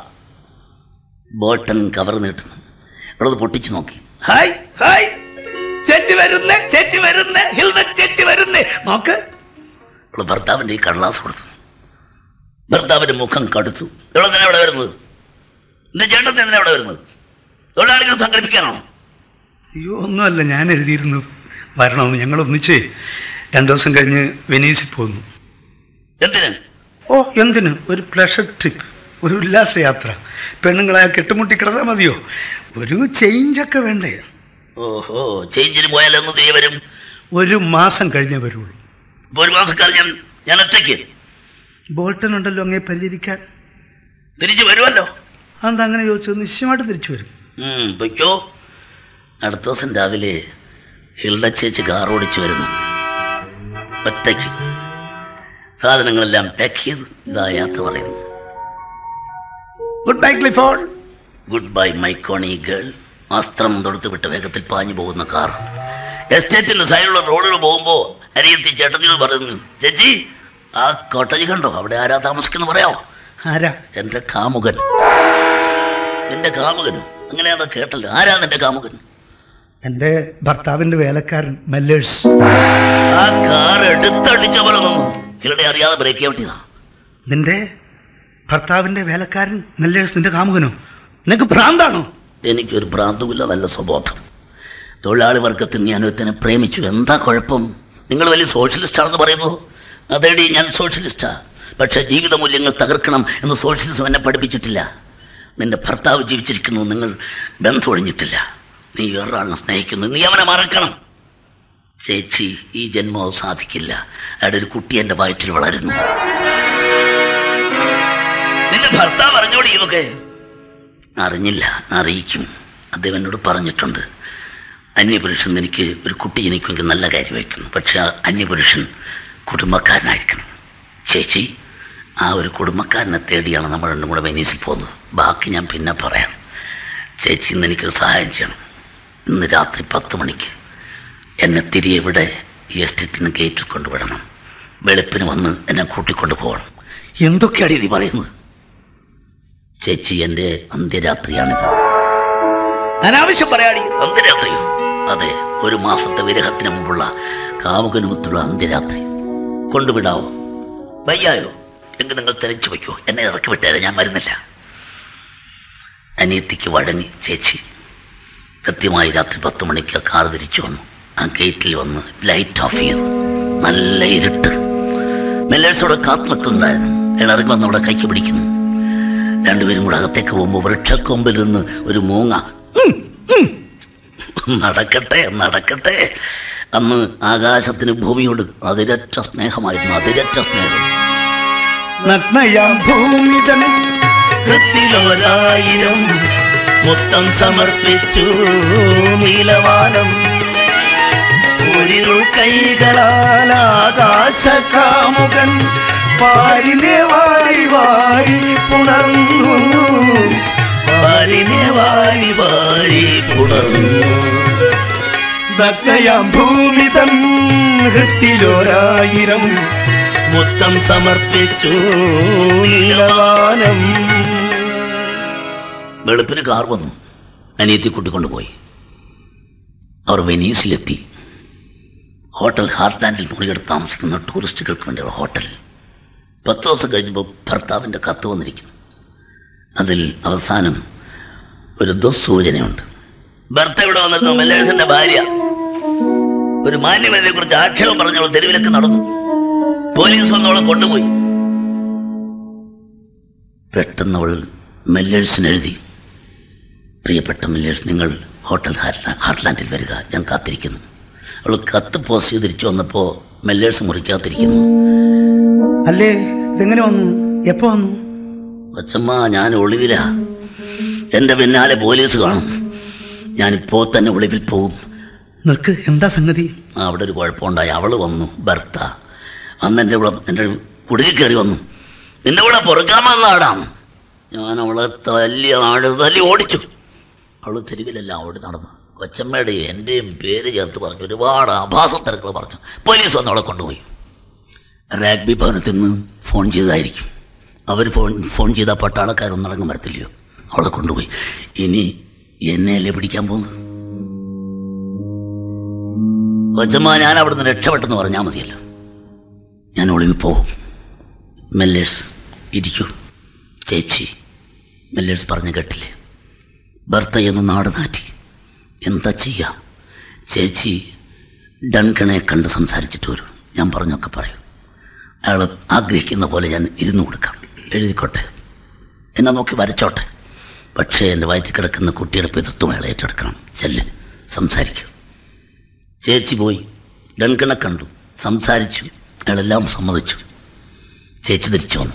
ബോട്ടൻ കവർ നീട്ടുന്നു ഇവിടെ പൊട്ടിച്ചു നോക്കി ഹായ് ഹായ് ചേച്ചി വരുന്നേ ചേച്ചി വരുന്നേ ഹിൽദ ചേച്ചി വരുന്നേ നോക്ക് അവള് ഭർത്താവിന്റെ ഈ കടലാസ് കൊടുത്തു ഭർത്താവിന്റെ മുഖം കടുത്തു ഇവിടെ തന്നെ എവിടെ വരുന്നത് എന്റെ ചേട്ടൻ തന്നെ എവിടെ വരുന്നത് തൊഴിലാളികൾ സംഘടിപ്പിക്കാനാണോ അയ്യോ ഒന്നുമല്ല ഞാൻ എഴുതിയിരുന്നു വരണമെന്ന് ഞങ്ങൾ ഒന്നിച്ചേ രണ്ടു ദിവസം കഴിഞ്ഞ് വെനീസിൽ പോന്നു എന്തിന് ഓ എന്തിന് ഒരു പ്ലഷർ ട്രിപ്പ് ഒരു ഉല്ലാസയാത്ര പെണ്ണുങ്ങളെ കെട്ടുമുട്ടി കിടന്നാൽ മതിയോ ഒരു ചേഞ്ചൊക്കെ വേണ്ടേ ഓഹോ ചേഞ്ചിന് പോയാലൊന്ന് തിരികെ വരും ഒരു മാസം കഴിഞ്ഞേ വരുള്ളൂ ഇപ്പൊ ഒരു മാസക്കാലം ഞാൻ ഞാൻ ഒറ്റയ്ക്ക് ബോൾട്ടൻ ഉണ്ടല്ലോ അങ്ങേ പരിചരിക്കാൻ തിരിച്ചു വരുമല്ലോ അതെന്താ അങ്ങനെ ചോദിച്ചത് നിശ്ചയമായിട്ട് തിരിച്ചു വരും ഉം, പൊയ്ക്കോ അടുത്ത ദിവസം രാവിലെ ഹിൽഡ ചേച്ചി കാർ ഓടിച്ചു വരുന്നു ഒറ്റയ്ക്ക് സാധനങ്ങളെല്ലാം പാക്ക് ചെയ്തു ഇതാ യാത്ര പറയുന്നു good bye Clifford good bye മൈക്കോണി ഗേൾ വസ്ത്രം തൊടുത്ത് വിട്ട് വേഗത്തിൽ പാഞ്ഞു പോകുന്ന കാർ എസ്റ്റേറ്റിന്റെ സൈഡിലുള്ള റോഡുകൾ പോകുമ്പോ അരിയത്തി ചേട്ടത്തികൾ പറയുന്നു ചേച്ചി ആ കോട്ടേജ് കണ്ടോ അവിടെ ആരാ താമസിക്കുന്നു പറയാമോ ആരാ എന്റെ കാമുകൻ നിന്റെ കാമുകനും അങ്ങനെയാണോ കേട്ടല്ലോ ആരാ നിന്റെ കാമുകൻ എൻ്റെ ഭർത്താവിൻ്റെ വേലക്കാരൻ മെല്ലേഴ്സ് ആ കാർ എടുത്തടിച്ച പോലെ നിന്നു ഇവിടെ അറിയാതെ ബ്രേക്ക് ചെയ്യാൻ പറ്റിയതാ നിന്റെ ഭർത്താവിൻ്റെ വേലക്കാരൻ മെല്ലേഴ്സ് നിന്റെ കാമുകനോ നിനക്ക് ഭ്രാന്താണോ എനിക്കൊരു ഭ്രാന്തുമില്ല നല്ല സ്വബോധം തൊഴിലാളി വർഗത്തിൽ ഞാൻ ഒരുത്തനെ പ്രേമിച്ചു എന്താ കുഴപ്പം നിങ്ങൾ വലിയ സോഷ്യലിസ്റ്റ് ആണെന്ന് പറയുന്നു അതേടി ഞാൻ സോഷ്യലിസ്റ്റാ പക്ഷേ ജീവിത മൂല്യങ്ങൾ തകർക്കണം എന്ന് സോഷ്യലിസം എന്നെ പഠിപ്പിച്ചിട്ടില്ല നിന്റെ ഭർത്താവ് ജീവിച്ചിരിക്കുന്നു നിങ്ങൾ ബന്ധം ഒഴിഞ്ഞിട്ടില്ല നീ വേറൊരാളിനെ സ്നേഹിക്കുന്നു നീ അവനെ മറക്കണം ചേച്ചി ഈ ജന്മം അത് സാധിക്കില്ല അയാളുടെ ഒരു കുട്ടി എൻ്റെ വയറ്റിൽ വളരുന്നു നിന്റെ ഭർത്താവ് അറിഞ്ഞോടി ഇതൊക്കെ അറിഞ്ഞില്ല അറിയിക്കും അദ്ദേഹം എന്നോട് പറഞ്ഞിട്ടുണ്ട് അന്യപുരുഷൻ എനിക്ക് ഒരു കുട്ടി ജനിക്കുമെങ്കിൽ നല്ല കാര്യമായിരിക്കുന്നു പക്ഷെ ആ അന്യപുരുഷൻ കുടുംബക്കാരനായിരിക്കണം ചേച്ചി ആ ഒരു കുടുംബക്കാരനെ തേടിയാണ് നമ്മൾ രണ്ടും കൂടെ വെനീസിൽ പോകുന്നത് ബാക്കി ഞാൻ പിന്നെ പറയാം ചേച്ചി ഇന്ന് എനിക്കൊരു സഹായം ചെയ്യണം ഇന്ന് രാത്രി പത്ത് മണിക്ക് എന്നെ തിരികെ ഇവിടെ ഈ എസ്റ്റേറ്റിന് ഗേറ്റിൽ കൊണ്ടുവിടണം വെളുപ്പിന് വന്ന് എന്നെ കൂട്ടിക്കൊണ്ടു പോകണം എന്തൊക്കെയാണ് ഇത് പറയുന്നത് ചേച്ചി എൻ്റെ അന്ത്യരാത്രിയാണിത് അനാവശ്യം പറയാടി അന്ത്യരാത്രിയോ അതെ ഒരു മാസത്തെ വിരഹത്തിന് മുമ്പുള്ള കാമുകനുമത്തുള്ള അന്ത്യരാത്രി കൊണ്ടുവിടാവോ വയ്യായോ എങ്കിൽ നിങ്ങൾ തെരച്ചു വയ്ക്കോ എന്നെ ഇറക്കി വിട്ടേരെ ഞാൻ വരുന്നില്ല അനിയത്തിക്ക് വഴങ്ങി ചേച്ചി കൃത്യമായി രാത്രി പത്ത് മണിക്ക് ആ കാർ തിരിച്ചു വന്നു ആ ഗേറ്റിൽ വന്ന് ലൈറ്റ് ഓഫ് ചെയ്തു നല്ല ഇരുട്ട് മെല്ലേഴ്സോടെ കാത്തു നിൽക്കുന്നുണ്ടായിരുന്നു അയാൾ ഇറങ്ങി വന്ന് അവിടെ കൈക്ക് പിടിക്കുന്നു രണ്ടുപേരും കൂടെ അകത്തേക്ക് പോകുമ്പോൾ വൃക്ഷക്കൊമ്പിൽ നിന്ന് ഒരു മൂങ്ങ ഉം, ഉം. നടക്കട്ടെ നടക്കട്ടെ അന്ന് ആകാശത്തിന് ഭൂമിയോട് അതിരറ്റ സ്നേഹമായിരുന്നു അതിരറ്റ സ്നേഹം നഗ്നയാം ഭൂമിതൻ കൃത്തിലൊരായിരം മൊത്തം സമർപ്പിച്ചു നീലവാനം ഒരിരുൾ കൈകളാൽ ആകാശ കാമുകൻ പാരിനെ വാരി വാരി പുണർന്നു പാരിനെ വാരി വാരി പുണർന്നു നഗ്നയാം ഭൂമിതൻ ഹൃത്തിലൊരായിരം മൊത്തം സമർപ്പിച്ചു നീലവാനം വെളുപ്പിന് കാർ വന്നു അനിയത്തി കൂട്ടിക്കൊണ്ടുപോയി അവർ വെനീസിലെത്തി ഹോട്ടൽ ഹാർട്ട്ലാൻഡിൽ മുറിയെടുത്ത് താമസിക്കുന്ന ടൂറിസ്റ്റുകൾക്ക് വേണ്ടിയുള്ള ഹോട്ടൽ പത്ത് ദിവസം കഴിഞ്ഞപ്പോൾ ഭർത്താവിൻ്റെ കത്ത് വന്നിരിക്കുന്നു അതിൽ അവസാനം ഒരു ദുസ്സൂചനയുണ്ട് ഭർത്ത ഇവിടെ വന്നിരുന്നു മെല്ലേഴ്സിന്റെ ഭാര്യ ഒരു മാന്യമതിനെ കുറിച്ച് ആക്ഷേപം പറഞ്ഞവൾ തെരുവിലൊക്കെ നടന്നു പോലീസ് വന്നവളെ കൊണ്ടുപോയി പെട്ടെന്ന് അവൾ മെല്ലേഴ്സിന് എഴുതി പ്രിയപ്പെട്ട മെല്ലേഴ്സ് നിങ്ങൾ ഹോട്ടൽ ഹാർട്ട്ലാ- ഹാർട്ട്ലാൻഡിൽ വരിക ഞാൻ കാത്തിരിക്കുന്നു അവൾ കത്ത് പോസ്റ്റ് ചെയ്ത് തിരിച്ചു വന്നപ്പോൾ മെല്ലേഴ്സ് മുറിക്കാത്തിരിക്കുന്നു അല്ലേ ഇതെങ്ങനെ വന്നു എപ്പോ വന്നു കൊച്ചമ്മ ഞാൻ ഒളിവിലാ എൻ്റെ പിന്നാലെ പോലീസ് കാണും ഞാനിപ്പോ തന്നെ ഒളിവിൽ പോവും നിനക്ക് എന്താ സംഗതി ആ, അവിടെ ഒരു കുഴപ്പമുണ്ടായി അവള് വന്നു ഭർത്ത അന്ന് എൻ്റെ ഇവിടെ എൻ്റെ കുടുക്കി കയറി വന്നു നിന്റെ കൂടെ പൊറുക്കാമെന്നാടാം ഞാൻ അവളെ തല്ലി ആട് തല്ലി ഓടിച്ചു അവള് തെരുവിലെല്ലാം ഓടി നടന്നു കൊച്ചമ്മയുടെയും എൻ്റെയും പേര് ചേർത്ത് പറഞ്ഞു ഒരുപാട് ആഭാസ തിരക്കുകൾ പറഞ്ഞു പോലീസ് വന്ന് അവളെ കൊണ്ടുപോയി റാഗ്ബി ഭവനത്തിൽ നിന്ന് ഫോൺ ചെയ്തായിരിക്കും അവർ ഫോൺ ഫോൺ ചെയ്താൽ പട്ടാളക്കാരൊന്നും അടങ്ങും വരത്തില്ലയോ അവളെ കൊണ്ടുപോയി ഇനി എന്നെയല്ലേ പിടിക്കാൻ പോകുന്നത് കൊച്ചമ്മ ഞാൻ അവിടുന്ന് രക്ഷപ്പെട്ടെന്ന് പറഞ്ഞാൽ മതിയല്ലോ ഞാൻ ഒളിവിൽ പോവും മെല്ലേഴ്സ് ഇരിക്കൂ ചേച്ചി മെല്ലേഴ്സ് പറഞ്ഞു കേട്ടില്ലേ ഭർത്തയെന്ന് നാട് നാറ്റി എന്താ ചെയ്യാം ചേച്ചി ഡൺകണെ കണ്ട് സംസാരിച്ചിട്ട് വരൂ ഞാൻ പറഞ്ഞൊക്കെ പറയും അയാൾ ആഗ്രഹിക്കുന്ന പോലെ ഞാൻ ഇരുന്നു കൊടുക്കാം എഴുതിക്കോട്ടെ എന്നെ നോക്കി വരച്ചോട്ടെ പക്ഷേ എൻ്റെ വയറ്റിൽ കിടക്കുന്ന കുട്ടിയുടെ പിതൃത്വം അയാൾ ഏറ്റെടുക്കണം ചെല്ല് സംസാരിക്കും ചേച്ചി പോയി ഡൺകണെ കണ്ടു സംസാരിച്ചു അയാളെല്ലാം സമ്മതിച്ചു ചേച്ചി തിരിച്ചു വന്നു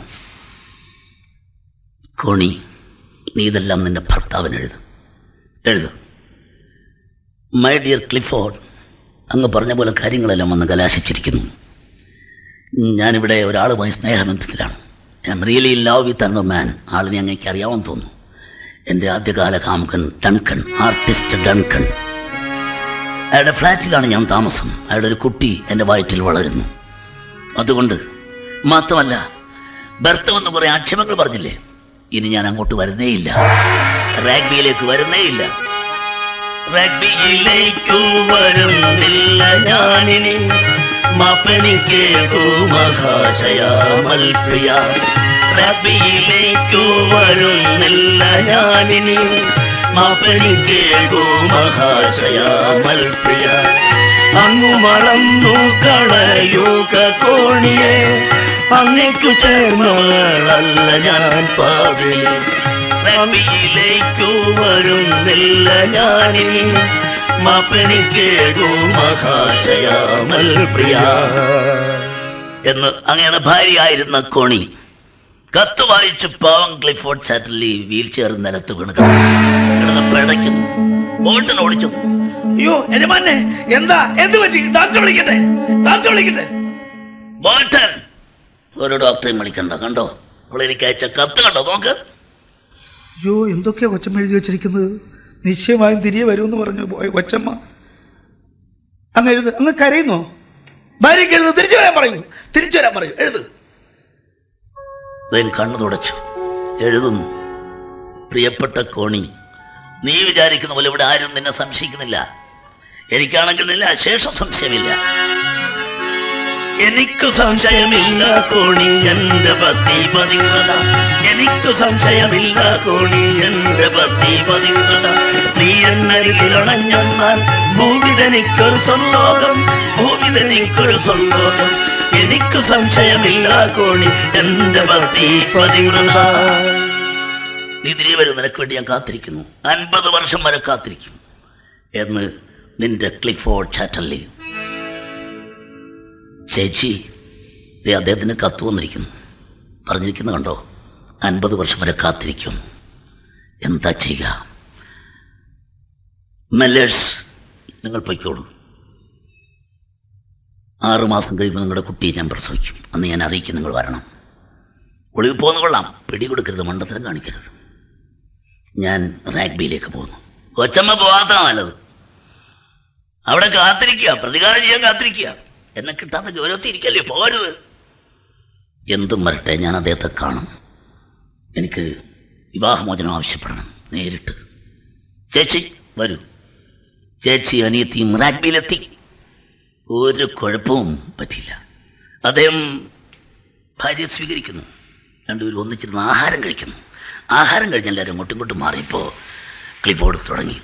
കോണി നീ ഇതെല്ലാം നിന്റെ ഭർത്താവിന് എഴുതും എഴുതും മൈ ഡിയർ ക്ലിഫോർഡ് അങ്ങ് പറഞ്ഞ പോലെ കാര്യങ്ങളെല്ലാം വന്ന് കലാശിച്ചിരിക്കുന്നു ഞാനിവിടെ ഒരാളുമായി സ്നേഹബന്ധത്തിലാണ് I'm really love with another man ആളിനെ അങ്ങേക്ക് അറിയാമെന്ന് തോന്നുന്നു എൻ്റെ ആദ്യകാല കാമുകൻ ഡൺകൺ ആർട്ടിസ്റ്റ് ഡൺകൺ അയാളുടെ ഫ്ലാറ്റിലാണ് ഞാൻ താമസം അയാളുടെ ഒരു കുട്ടി എൻ്റെ വയറ്റിൽ വളരുന്നു അതുകൊണ്ട് മാത്രമല്ല ഭർത്തവെന്ന് കുറെ ആക്ഷേപങ്ങൾ പറഞ്ഞില്ലേ ഇനി ഞാൻ അങ്ങോട്ട് വരുന്നേയില്ല റാഗ്ബിയിലേക്ക് വരുന്നേയില്ല റഗ്ബിയിലേക്കു വരുന്നില്ല ഞാനിനി മാപ്പനിക്ക് മഹാശയാമൽപ്രിയ റഗ്ബിയിലേക്കു വരുന്നില്ല ഞാനിനി മാപ്പനിക്ക് മഹാശയാമൽപ്രിയ അങ്ങു മറന്നു കളയുക കോണിയെ അങ്ങേക്കു ചേർന്നവളല്ല ഞാൻ പാവിലെ റബിയിലേക്കു വരുന്നില്ല ഞാനിനി മാപ്പനിക്കേകു മഹാശയാമൽ പ്രിയ എന്ന് അങ്ങനെ ഭാര്യയായിരുന്ന കോണി കത്ത് വായിച്ച് പാവം ക്ലിഫോർഡ് സാറ്റലി വീൽ ചെയർ നിലത്ത് വീണ് കിടന്നു. കിടന്ന് പിടയ്ക്കുന്നു ബോട്ടിന് ഓടിച്ചു അയ്യോ യജമാനെ എന്താ എന്ത് പറ്റി ഡോക്ടർ വിളിക്കട്ടെ ഡോക്ടർ വിളിക്കട്ടെ ബോട്ടൻ ഒരു ഡോക്ടറെയും വിളിക്കണ്ട കണ്ടോ അവൾ എനിക്ക് അയച്ച കത്ത് കണ്ടോ നോക്ക് അയ്യോ എന്തൊക്കെയാ കൊച്ചമ്മ എഴുതി വെച്ചിരിക്കുന്നത് നിശ്ചയമായും തിരികെ വരുമെന്ന് പറഞ്ഞു പോയ കൊച്ചമ്മ അങ്ങ് എഴുത് അങ്ങ് കരയുന്നോ ഭാര്യയ്ക്ക് എഴുത് തിരിച്ചു വരാൻ പറയൂ തിരിച്ചു വരാൻ പറയൂ എഴുത് അദ്ദേഹം കണ്ണു തുടച്ചു എഴുതുന്നു പ്രിയപ്പെട്ട കോണി നീ വിചാരിക്കുന്ന പോലെ ഇവിടെ ആരും നിന്നെ സംശയിക്കുന്നില്ല എനിക്കാണെങ്കിൽ നിന്നെ അശേഷം സംശയമില്ല എനിക്ക് സംശയമില്ല കോണി എന്റെ ഭക്തി പതിവ്രത എനിക്ക് സംശയമില്ല കോണി എന്റെ ഭക്തി പതിവ്രത നീ എന്നരികിലണഞ്ഞെന്നാൽ ഭൂമിതനിക്കൊരു സ്വലോകം ഭൂമിതനിക്കൊരു സ്വലോകം എനിക്ക് സംശയമില്ല കോണി എന്റെ ഭക്തി പതിവ്രത നീ തിരികെ വരും നിനക്ക് വേണ്ടി ഞാൻ കാത്തിരിക്കുന്നു അൻപത് വർഷം വരെ കാത്തിരിക്കും എന്ന് നിന്റെ ക്ലിഫോർഡ് ചാറ്റല്ലി ചേച്ചി ദേ അദ്ദേഹത്തിന് കത്ത് വന്നിരിക്കുന്നു പറഞ്ഞിരിക്കുന്നു കണ്ടോ അൻപത് വർഷം വരെ കാത്തിരിക്കും എന്താ ചെയ്യുക മെല്ലേഴ്സ് നിങ്ങൾ പൊയ്ക്കോളൂ ആറുമാസം കഴിയുമ്പോൾ നിങ്ങളുടെ കുട്ടിയെ ഞാൻ പ്രസവിക്കും അന്ന് ഞാൻ അറിയിക്കും നിങ്ങൾ വരണം ഒളിവിൽ പോകുന്ന കൊള്ളാം പിടികൊടുക്കരുത് മണ്ടത്തരം കാണിക്കരുത് ഞാൻ റാഗ്ബിയിലേക്ക് പോകുന്നു കൊച്ചമ്മ പോകാത്ത നല്ലത് അവിടെ കാത്തിരിക്കുക പ്രതികാരം ചെയ്യാൻ കാത്തിരിക്കുക എന്നെ കിട്ടാത്ത ഗൗരവത്തിൽ ഇരിക്കല്ലേ പോകരുത് എന്തും വരട്ടെ ഞാൻ അദ്ദേഹത്തെ കാണും എനിക്ക് വിവാഹമോചനം ആവശ്യപ്പെടണം നേരിട്ട് ചേച്ചി വരൂ ചേച്ചി അനിയത്തിയും റാഗ്ബിയിലെത്തി ഒരു കുഴപ്പവും പറ്റിയില്ല അദ്ദേഹം ഭാര്യയെ സ്വീകരിക്കുന്നു രണ്ടുപേരും ഒന്നിച്ചിരുന്ന് ആഹാരം കഴിക്കുന്നു ആഹാരം കഴിഞ്ഞ് എല്ലാവരും അങ്ങോട്ടും ഇങ്ങോട്ടും മാറിയപ്പോൾ ക്ലിപ്പോട് തുടങ്ങി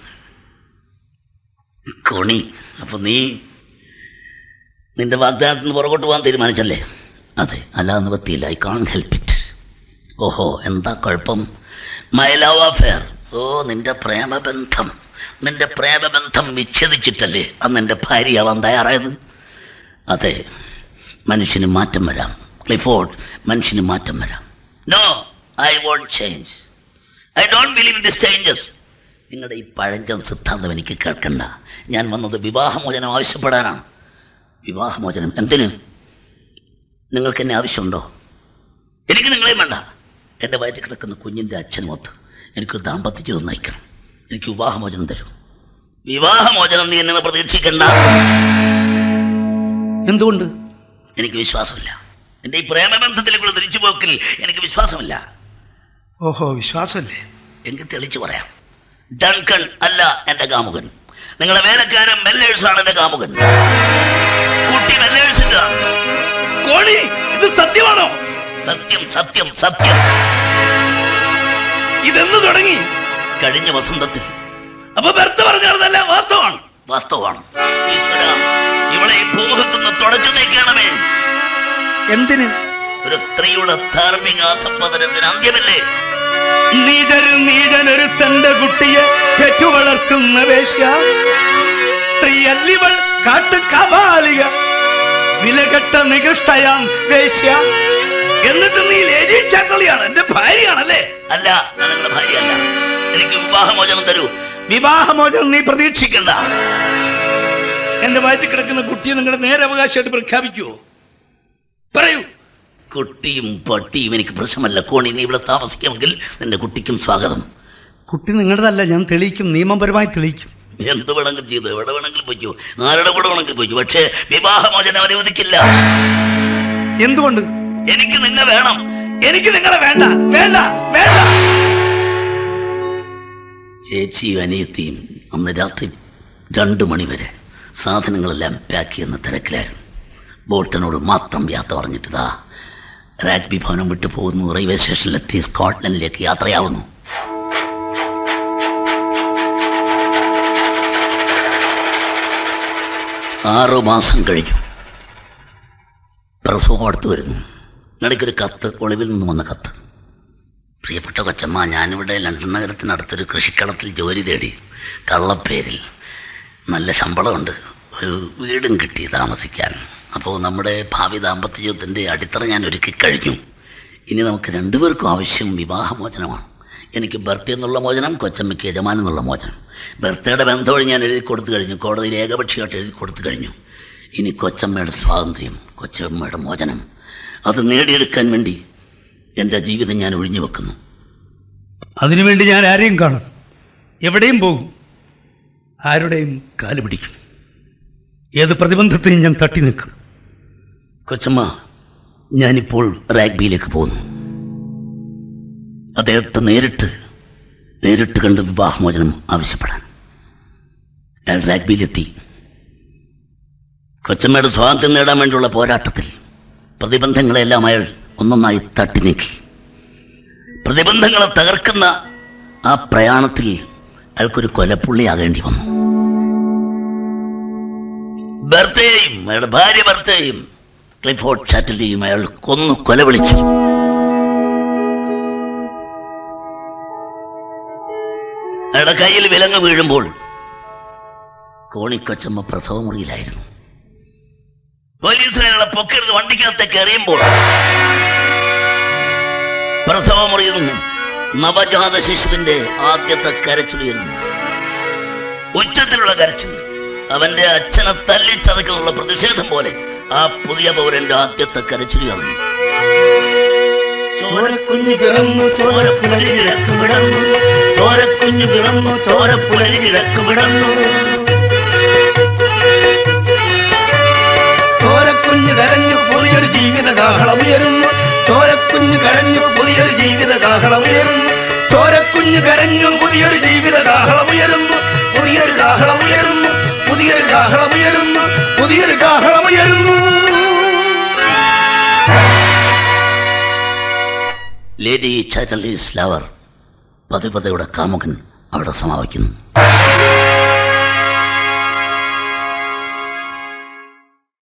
കോണി അപ്പൊ നീ നിന്റെ വാഗ്ദാനത്തിൽ നിന്ന് പുറകോട്ട് പോകാൻ തീരുമാനിച്ചല്ലേ അതെ അല്ലാതെ നിവൃത്തിയില്ല ഐ കാൺ ഹെൽപ്പ് ഇറ്റ് ഓഹോ എന്താ കുഴപ്പം മൈ ലവ് അഫെയർ ഓ നിന്റെ പ്രേമബന്ധം നിന്റെ പ്രേമബന്ധം വിച്ഛേദിച്ചിട്ടല്ലേ അന്ന് എൻ്റെ ഭാര്യയാവാൻ തയ്യാറായത് അതെ മനുഷ്യന് മാറ്റം വരാം ക്ലിഫോർഡ് മനുഷ്യന് മാറ്റം വരാം no I won't change I don't believe in this changes നിങ്ങളുടെ ഈ പഴഞ്ചൻ സിദ്ധാന്തം എനിക്ക് കേൾക്കണ്ട ഞാൻ വന്നത് വിവാഹമോചനം ആവശ്യപ്പെടാനാണ് വിവാഹമോചനം എന്തിന് നിങ്ങൾക്ക് എന്നെ ആവശ്യമുണ്ടോ എനിക്ക് നിങ്ങളെയും വേണ്ട എൻ്റെ വയറ്റിൽ കിടക്കുന്ന കുഞ്ഞിൻ്റെ അച്ഛനുമൊത്ത് എനിക്ക് ദാമ്പത്യ ജീവിതം നയിക്കണം എനിക്ക് വിവാഹമോചനം തരൂ വിവാഹമോചനം നീ എന്നെ പ്രതീക്ഷിക്കണ്ട എന്തുകൊണ്ട് എനിക്ക് വിശ്വാസമില്ല എൻ്റെ ഈ പ്രേമബന്ധത്തിലേക്കുള്ള തിരിച്ചുപോക്കിൽ എനിക്ക് വിശ്വാസമില്ല ഓഹോ വിശ്വാസമല്ലേ എനിക്ക് തെളിച്ചു പറയാം ഡൺകൺ അല്ല എന്റെ കാമുകൻ നിങ്ങളെ വേലക്കാരൻ മെല്ലേഴ്സ് ആണ് എന്റെ കാമുകൻ കുട്ടി മെല്ലേഴ്സിന്റെ കോണി ഇത് സത്യമാണോ സത്യം സത്യം സത്യം ഇതെന്ന് തുടങ്ങി കഴിഞ്ഞ വസന്തത്തിൽ അപ്പൊ വെറുതെ പറഞ്ഞതല്ല വാസ്തവമാണ് വാസ്തവമാണ് ഈശ്വര ഇവളെ ഈ ഭൂമുഖത്തുനിന്ന് തുടച്ചു നീക്കണമേ എന്തിന് ഒരു സ്ത്രീയുടെ ധാർമ്മിക അധപ്പതനത്തിന് അന്ത്യമില്ലേ നീചരു നീചനൊരു തന്റെ കുട്ടിയെ പെറ്റു വളർത്തുന്ന വേശ്യ സ്ത്രീയല്ലിവൾ കാട്ടു കപാലിക വിലകെട്ട നികൃഷ്ടയാം വേശ്യ എന്നിട്ട് നീ ലേഡി ചാക്കളിയാണ് എന്റെ ഭാര്യയാണല്ലേ അല്ല ഞാൻ നിങ്ങളുടെ ഭാര്യയല്ല എനിക്ക് വിവാഹമോചനം തരൂ വിവാഹമോചനം നീ പ്രതീക്ഷിക്കണ്ട എന്റെ വയറ്റിൽ കിടക്കുന്ന കുട്ടിയെ നിങ്ങളുടെ നേരെ അവകാശമായിട്ട് പ്രഖ്യാപിക്കുവോ പറയൂ കുട്ടിയും പട്ടിയും എനിക്ക് പ്രശ്നമല്ല കോണി നീ ഇവിടെ താമസിക്കാമെങ്കിൽ നിന്റെ കുട്ടിക്കും സ്വാഗതം കുട്ടി നിങ്ങളുടേതല്ല ഞാൻ തെളിയിക്കും നിയമപരമായി തെളിയിക്കും എന്ത് വേണമെങ്കിലും ചെയ്തു എവിടെ വേണമെങ്കിലും പോയിക്കോ ആരുടെ കൂടെ വേണമെങ്കിലും പോയിക്കോ പക്ഷേ വിവാഹമോചനം അനുവദിക്കില്ല എന്തുകൊണ്ട് എനിക്ക് നിന്നെ വേണം എനിക്ക് നിങ്ങളെ വേണ്ട വേണ്ട വേണ്ട ചേച്ചിയും അനിയത്തിയും അന്ന് രാത്രി രണ്ടു മണിവരെ സാധനങ്ങളെല്ലാം പാക്ക് ചെയ്യുന്ന തിരക്കിലായിരുന്നു ബോട്ടനോട് മാത്രം യാത്ര പറഞ്ഞിട്ടതാ റാഗ്ബി ഭവനം വിട്ടു പോകുന്നു റെയിൽവേ സ്റ്റേഷനിലെത്തി സ്കോട്ട്ലൻഡിലേക്ക് യാത്രയാവുന്നു ആറു മാസം കഴിഞ്ഞു പ്രസവം അടുത്ത് വരുന്നു ഇടയ്ക്കൊരു കത്ത് ഒളിവിൽ നിന്ന് വന്ന കത്ത് പ്രിയപ്പെട്ട കൊച്ചമ്മ ഞാനിവിടെ ലണ്ടൻ നഗരത്തിനടുത്തൊരു കൃഷിക്കളത്തിൽ ജോലി തേടി കള്ളപ്പേരിൽ നല്ല ശമ്പളമുണ്ട് ഒരു വീടും കിട്ടി താമസിക്കാൻ അപ്പോൾ നമ്മുടെ ഭാവി ദാമ്പത്യ ജീവിതത്തിൻ്റെ അടിത്തറ ഞാൻ ഒരുക്കി കഴിഞ്ഞു ഇനി നമുക്ക് രണ്ടുപേർക്കും ആവശ്യം വിവാഹമോചനമാണ് എനിക്ക് ബർത്തി എന്നുള്ള മോചനം കൊച്ചമ്മയ്ക്ക് യജമാൻ എന്നുള്ള മോചനം ബർത്തയുടെ ബന്ധം വഴി ഞാൻ എഴുതി കൊടുത്തു കഴിഞ്ഞു കോടതിയിൽ ഏകപക്ഷീയമായിട്ട് എഴുതി കൊടുത്തു കഴിഞ്ഞു ഇനി കൊച്ചമ്മയുടെ സ്വാതന്ത്ര്യം കൊച്ചമ്മയുടെ മോചനം അത് നേടിയെടുക്കാൻ വേണ്ടി എൻ്റെ ജീവിതം ഞാൻ ഒഴിഞ്ഞു വെക്കുന്നു അതിനുവേണ്ടി ഞാൻ ആരെയും കാണും എവിടെയും പോകും ആരുടെയും കാല് പിടിക്കും ഏത് പ്രതിബന്ധത്തെയും ഞാൻ തട്ടി നിൽക്കും കൊച്ചമ്മ ഞാനിപ്പോൾ റാഗ്ബിയിലേക്ക് പോകുന്നു അദ്ദേഹത്തെ നേരിട്ട് നേരിട്ട് കണ്ട് വിവാഹമോചനം ആവശ്യപ്പെടാൻ അയാൾ റാഗ്ബിയിലെത്തി കൊച്ചമ്മയുടെ സ്വാതന്ത്ര്യം നേടാൻ വേണ്ടിയുള്ള പോരാട്ടത്തിൽ പ്രതിബന്ധങ്ങളെല്ലാം അയാൾ ഒന്നൊന്നായി തട്ടി നീക്കി പ്രതിബന്ധങ്ങളെ തകർക്കുന്ന ആ പ്രയാണത്തിൽ അയാൾക്കൊരു കൊലപ്പുള്ളിയാകേണ്ടി വന്നു ബർത്തയെയും അയാളുടെ ഭാര്യ ബർത്തയെയും ക്ലിഫോർഡ് ചാറ്റലിയും അയാൾ കൊന്നു കൊലവിളിച്ചു അയാളുടെ കയ്യിൽ വിലങ്ങ് വീഴുമ്പോൾ കോണിക്കൊച്ചമ്മ പ്രസവമുറിയിലായിരുന്നു പോലീസ് അയാളെ പൊക്കരുത് വണ്ടിക്കകത്തേക്ക് എറിയുമ്പോൾ പ്രസവമുറിയിൽ നിന്നും നവജാത ശിശുവിന്റെ ആദ്യത്തെ കരച്ചിലുയരുന്നു ഉച്ചത്തിലുള്ള കരച്ചിൽ അവന്റെ അച്ഛനെ തല്ലിച്ചതക്കുന്നുള്ള പ്രതിഷേധം പോലെ ആ പുതിയ പൗരന്റെ ആദ്യത്തെ കരച്ചിലുയർന്നു ചോരക്കുഞ്ഞു പിറന്നു ചോരപ്പുലരി കിഴക്ക് വിടർന്നു ചോരക്കുഞ്ഞു പിറന്നു ചോരപ്പുലരി കിഴക്ക് വിടർന്നു ചോരക്കുഞ്ഞ് കരഞ്ഞു പുതിയൊരു ജീവിത കാഹളമുയരുന്നു ചോരക്കുഞ്ഞ് കരഞ്ഞു പുതിയൊരു ജീവിത കാഹളമുയരുന്നു ചോരക്കുഞ്ഞ് കരഞ്ഞു പുതിയൊരു ജീവിത കാഹളമുയരുന്നു പുതിയൊരു കാഹളമുയരുന്നു പുതിയൊരു കാഹളമുയരുന്നു പുതിയൊരു കാഹളമുയരുന്നു ലേഡി ചാറ്റലീസ് ലവർ പതിപതയുടെ കാമുകൻ അവിടെ സമാപിക്കുന്നു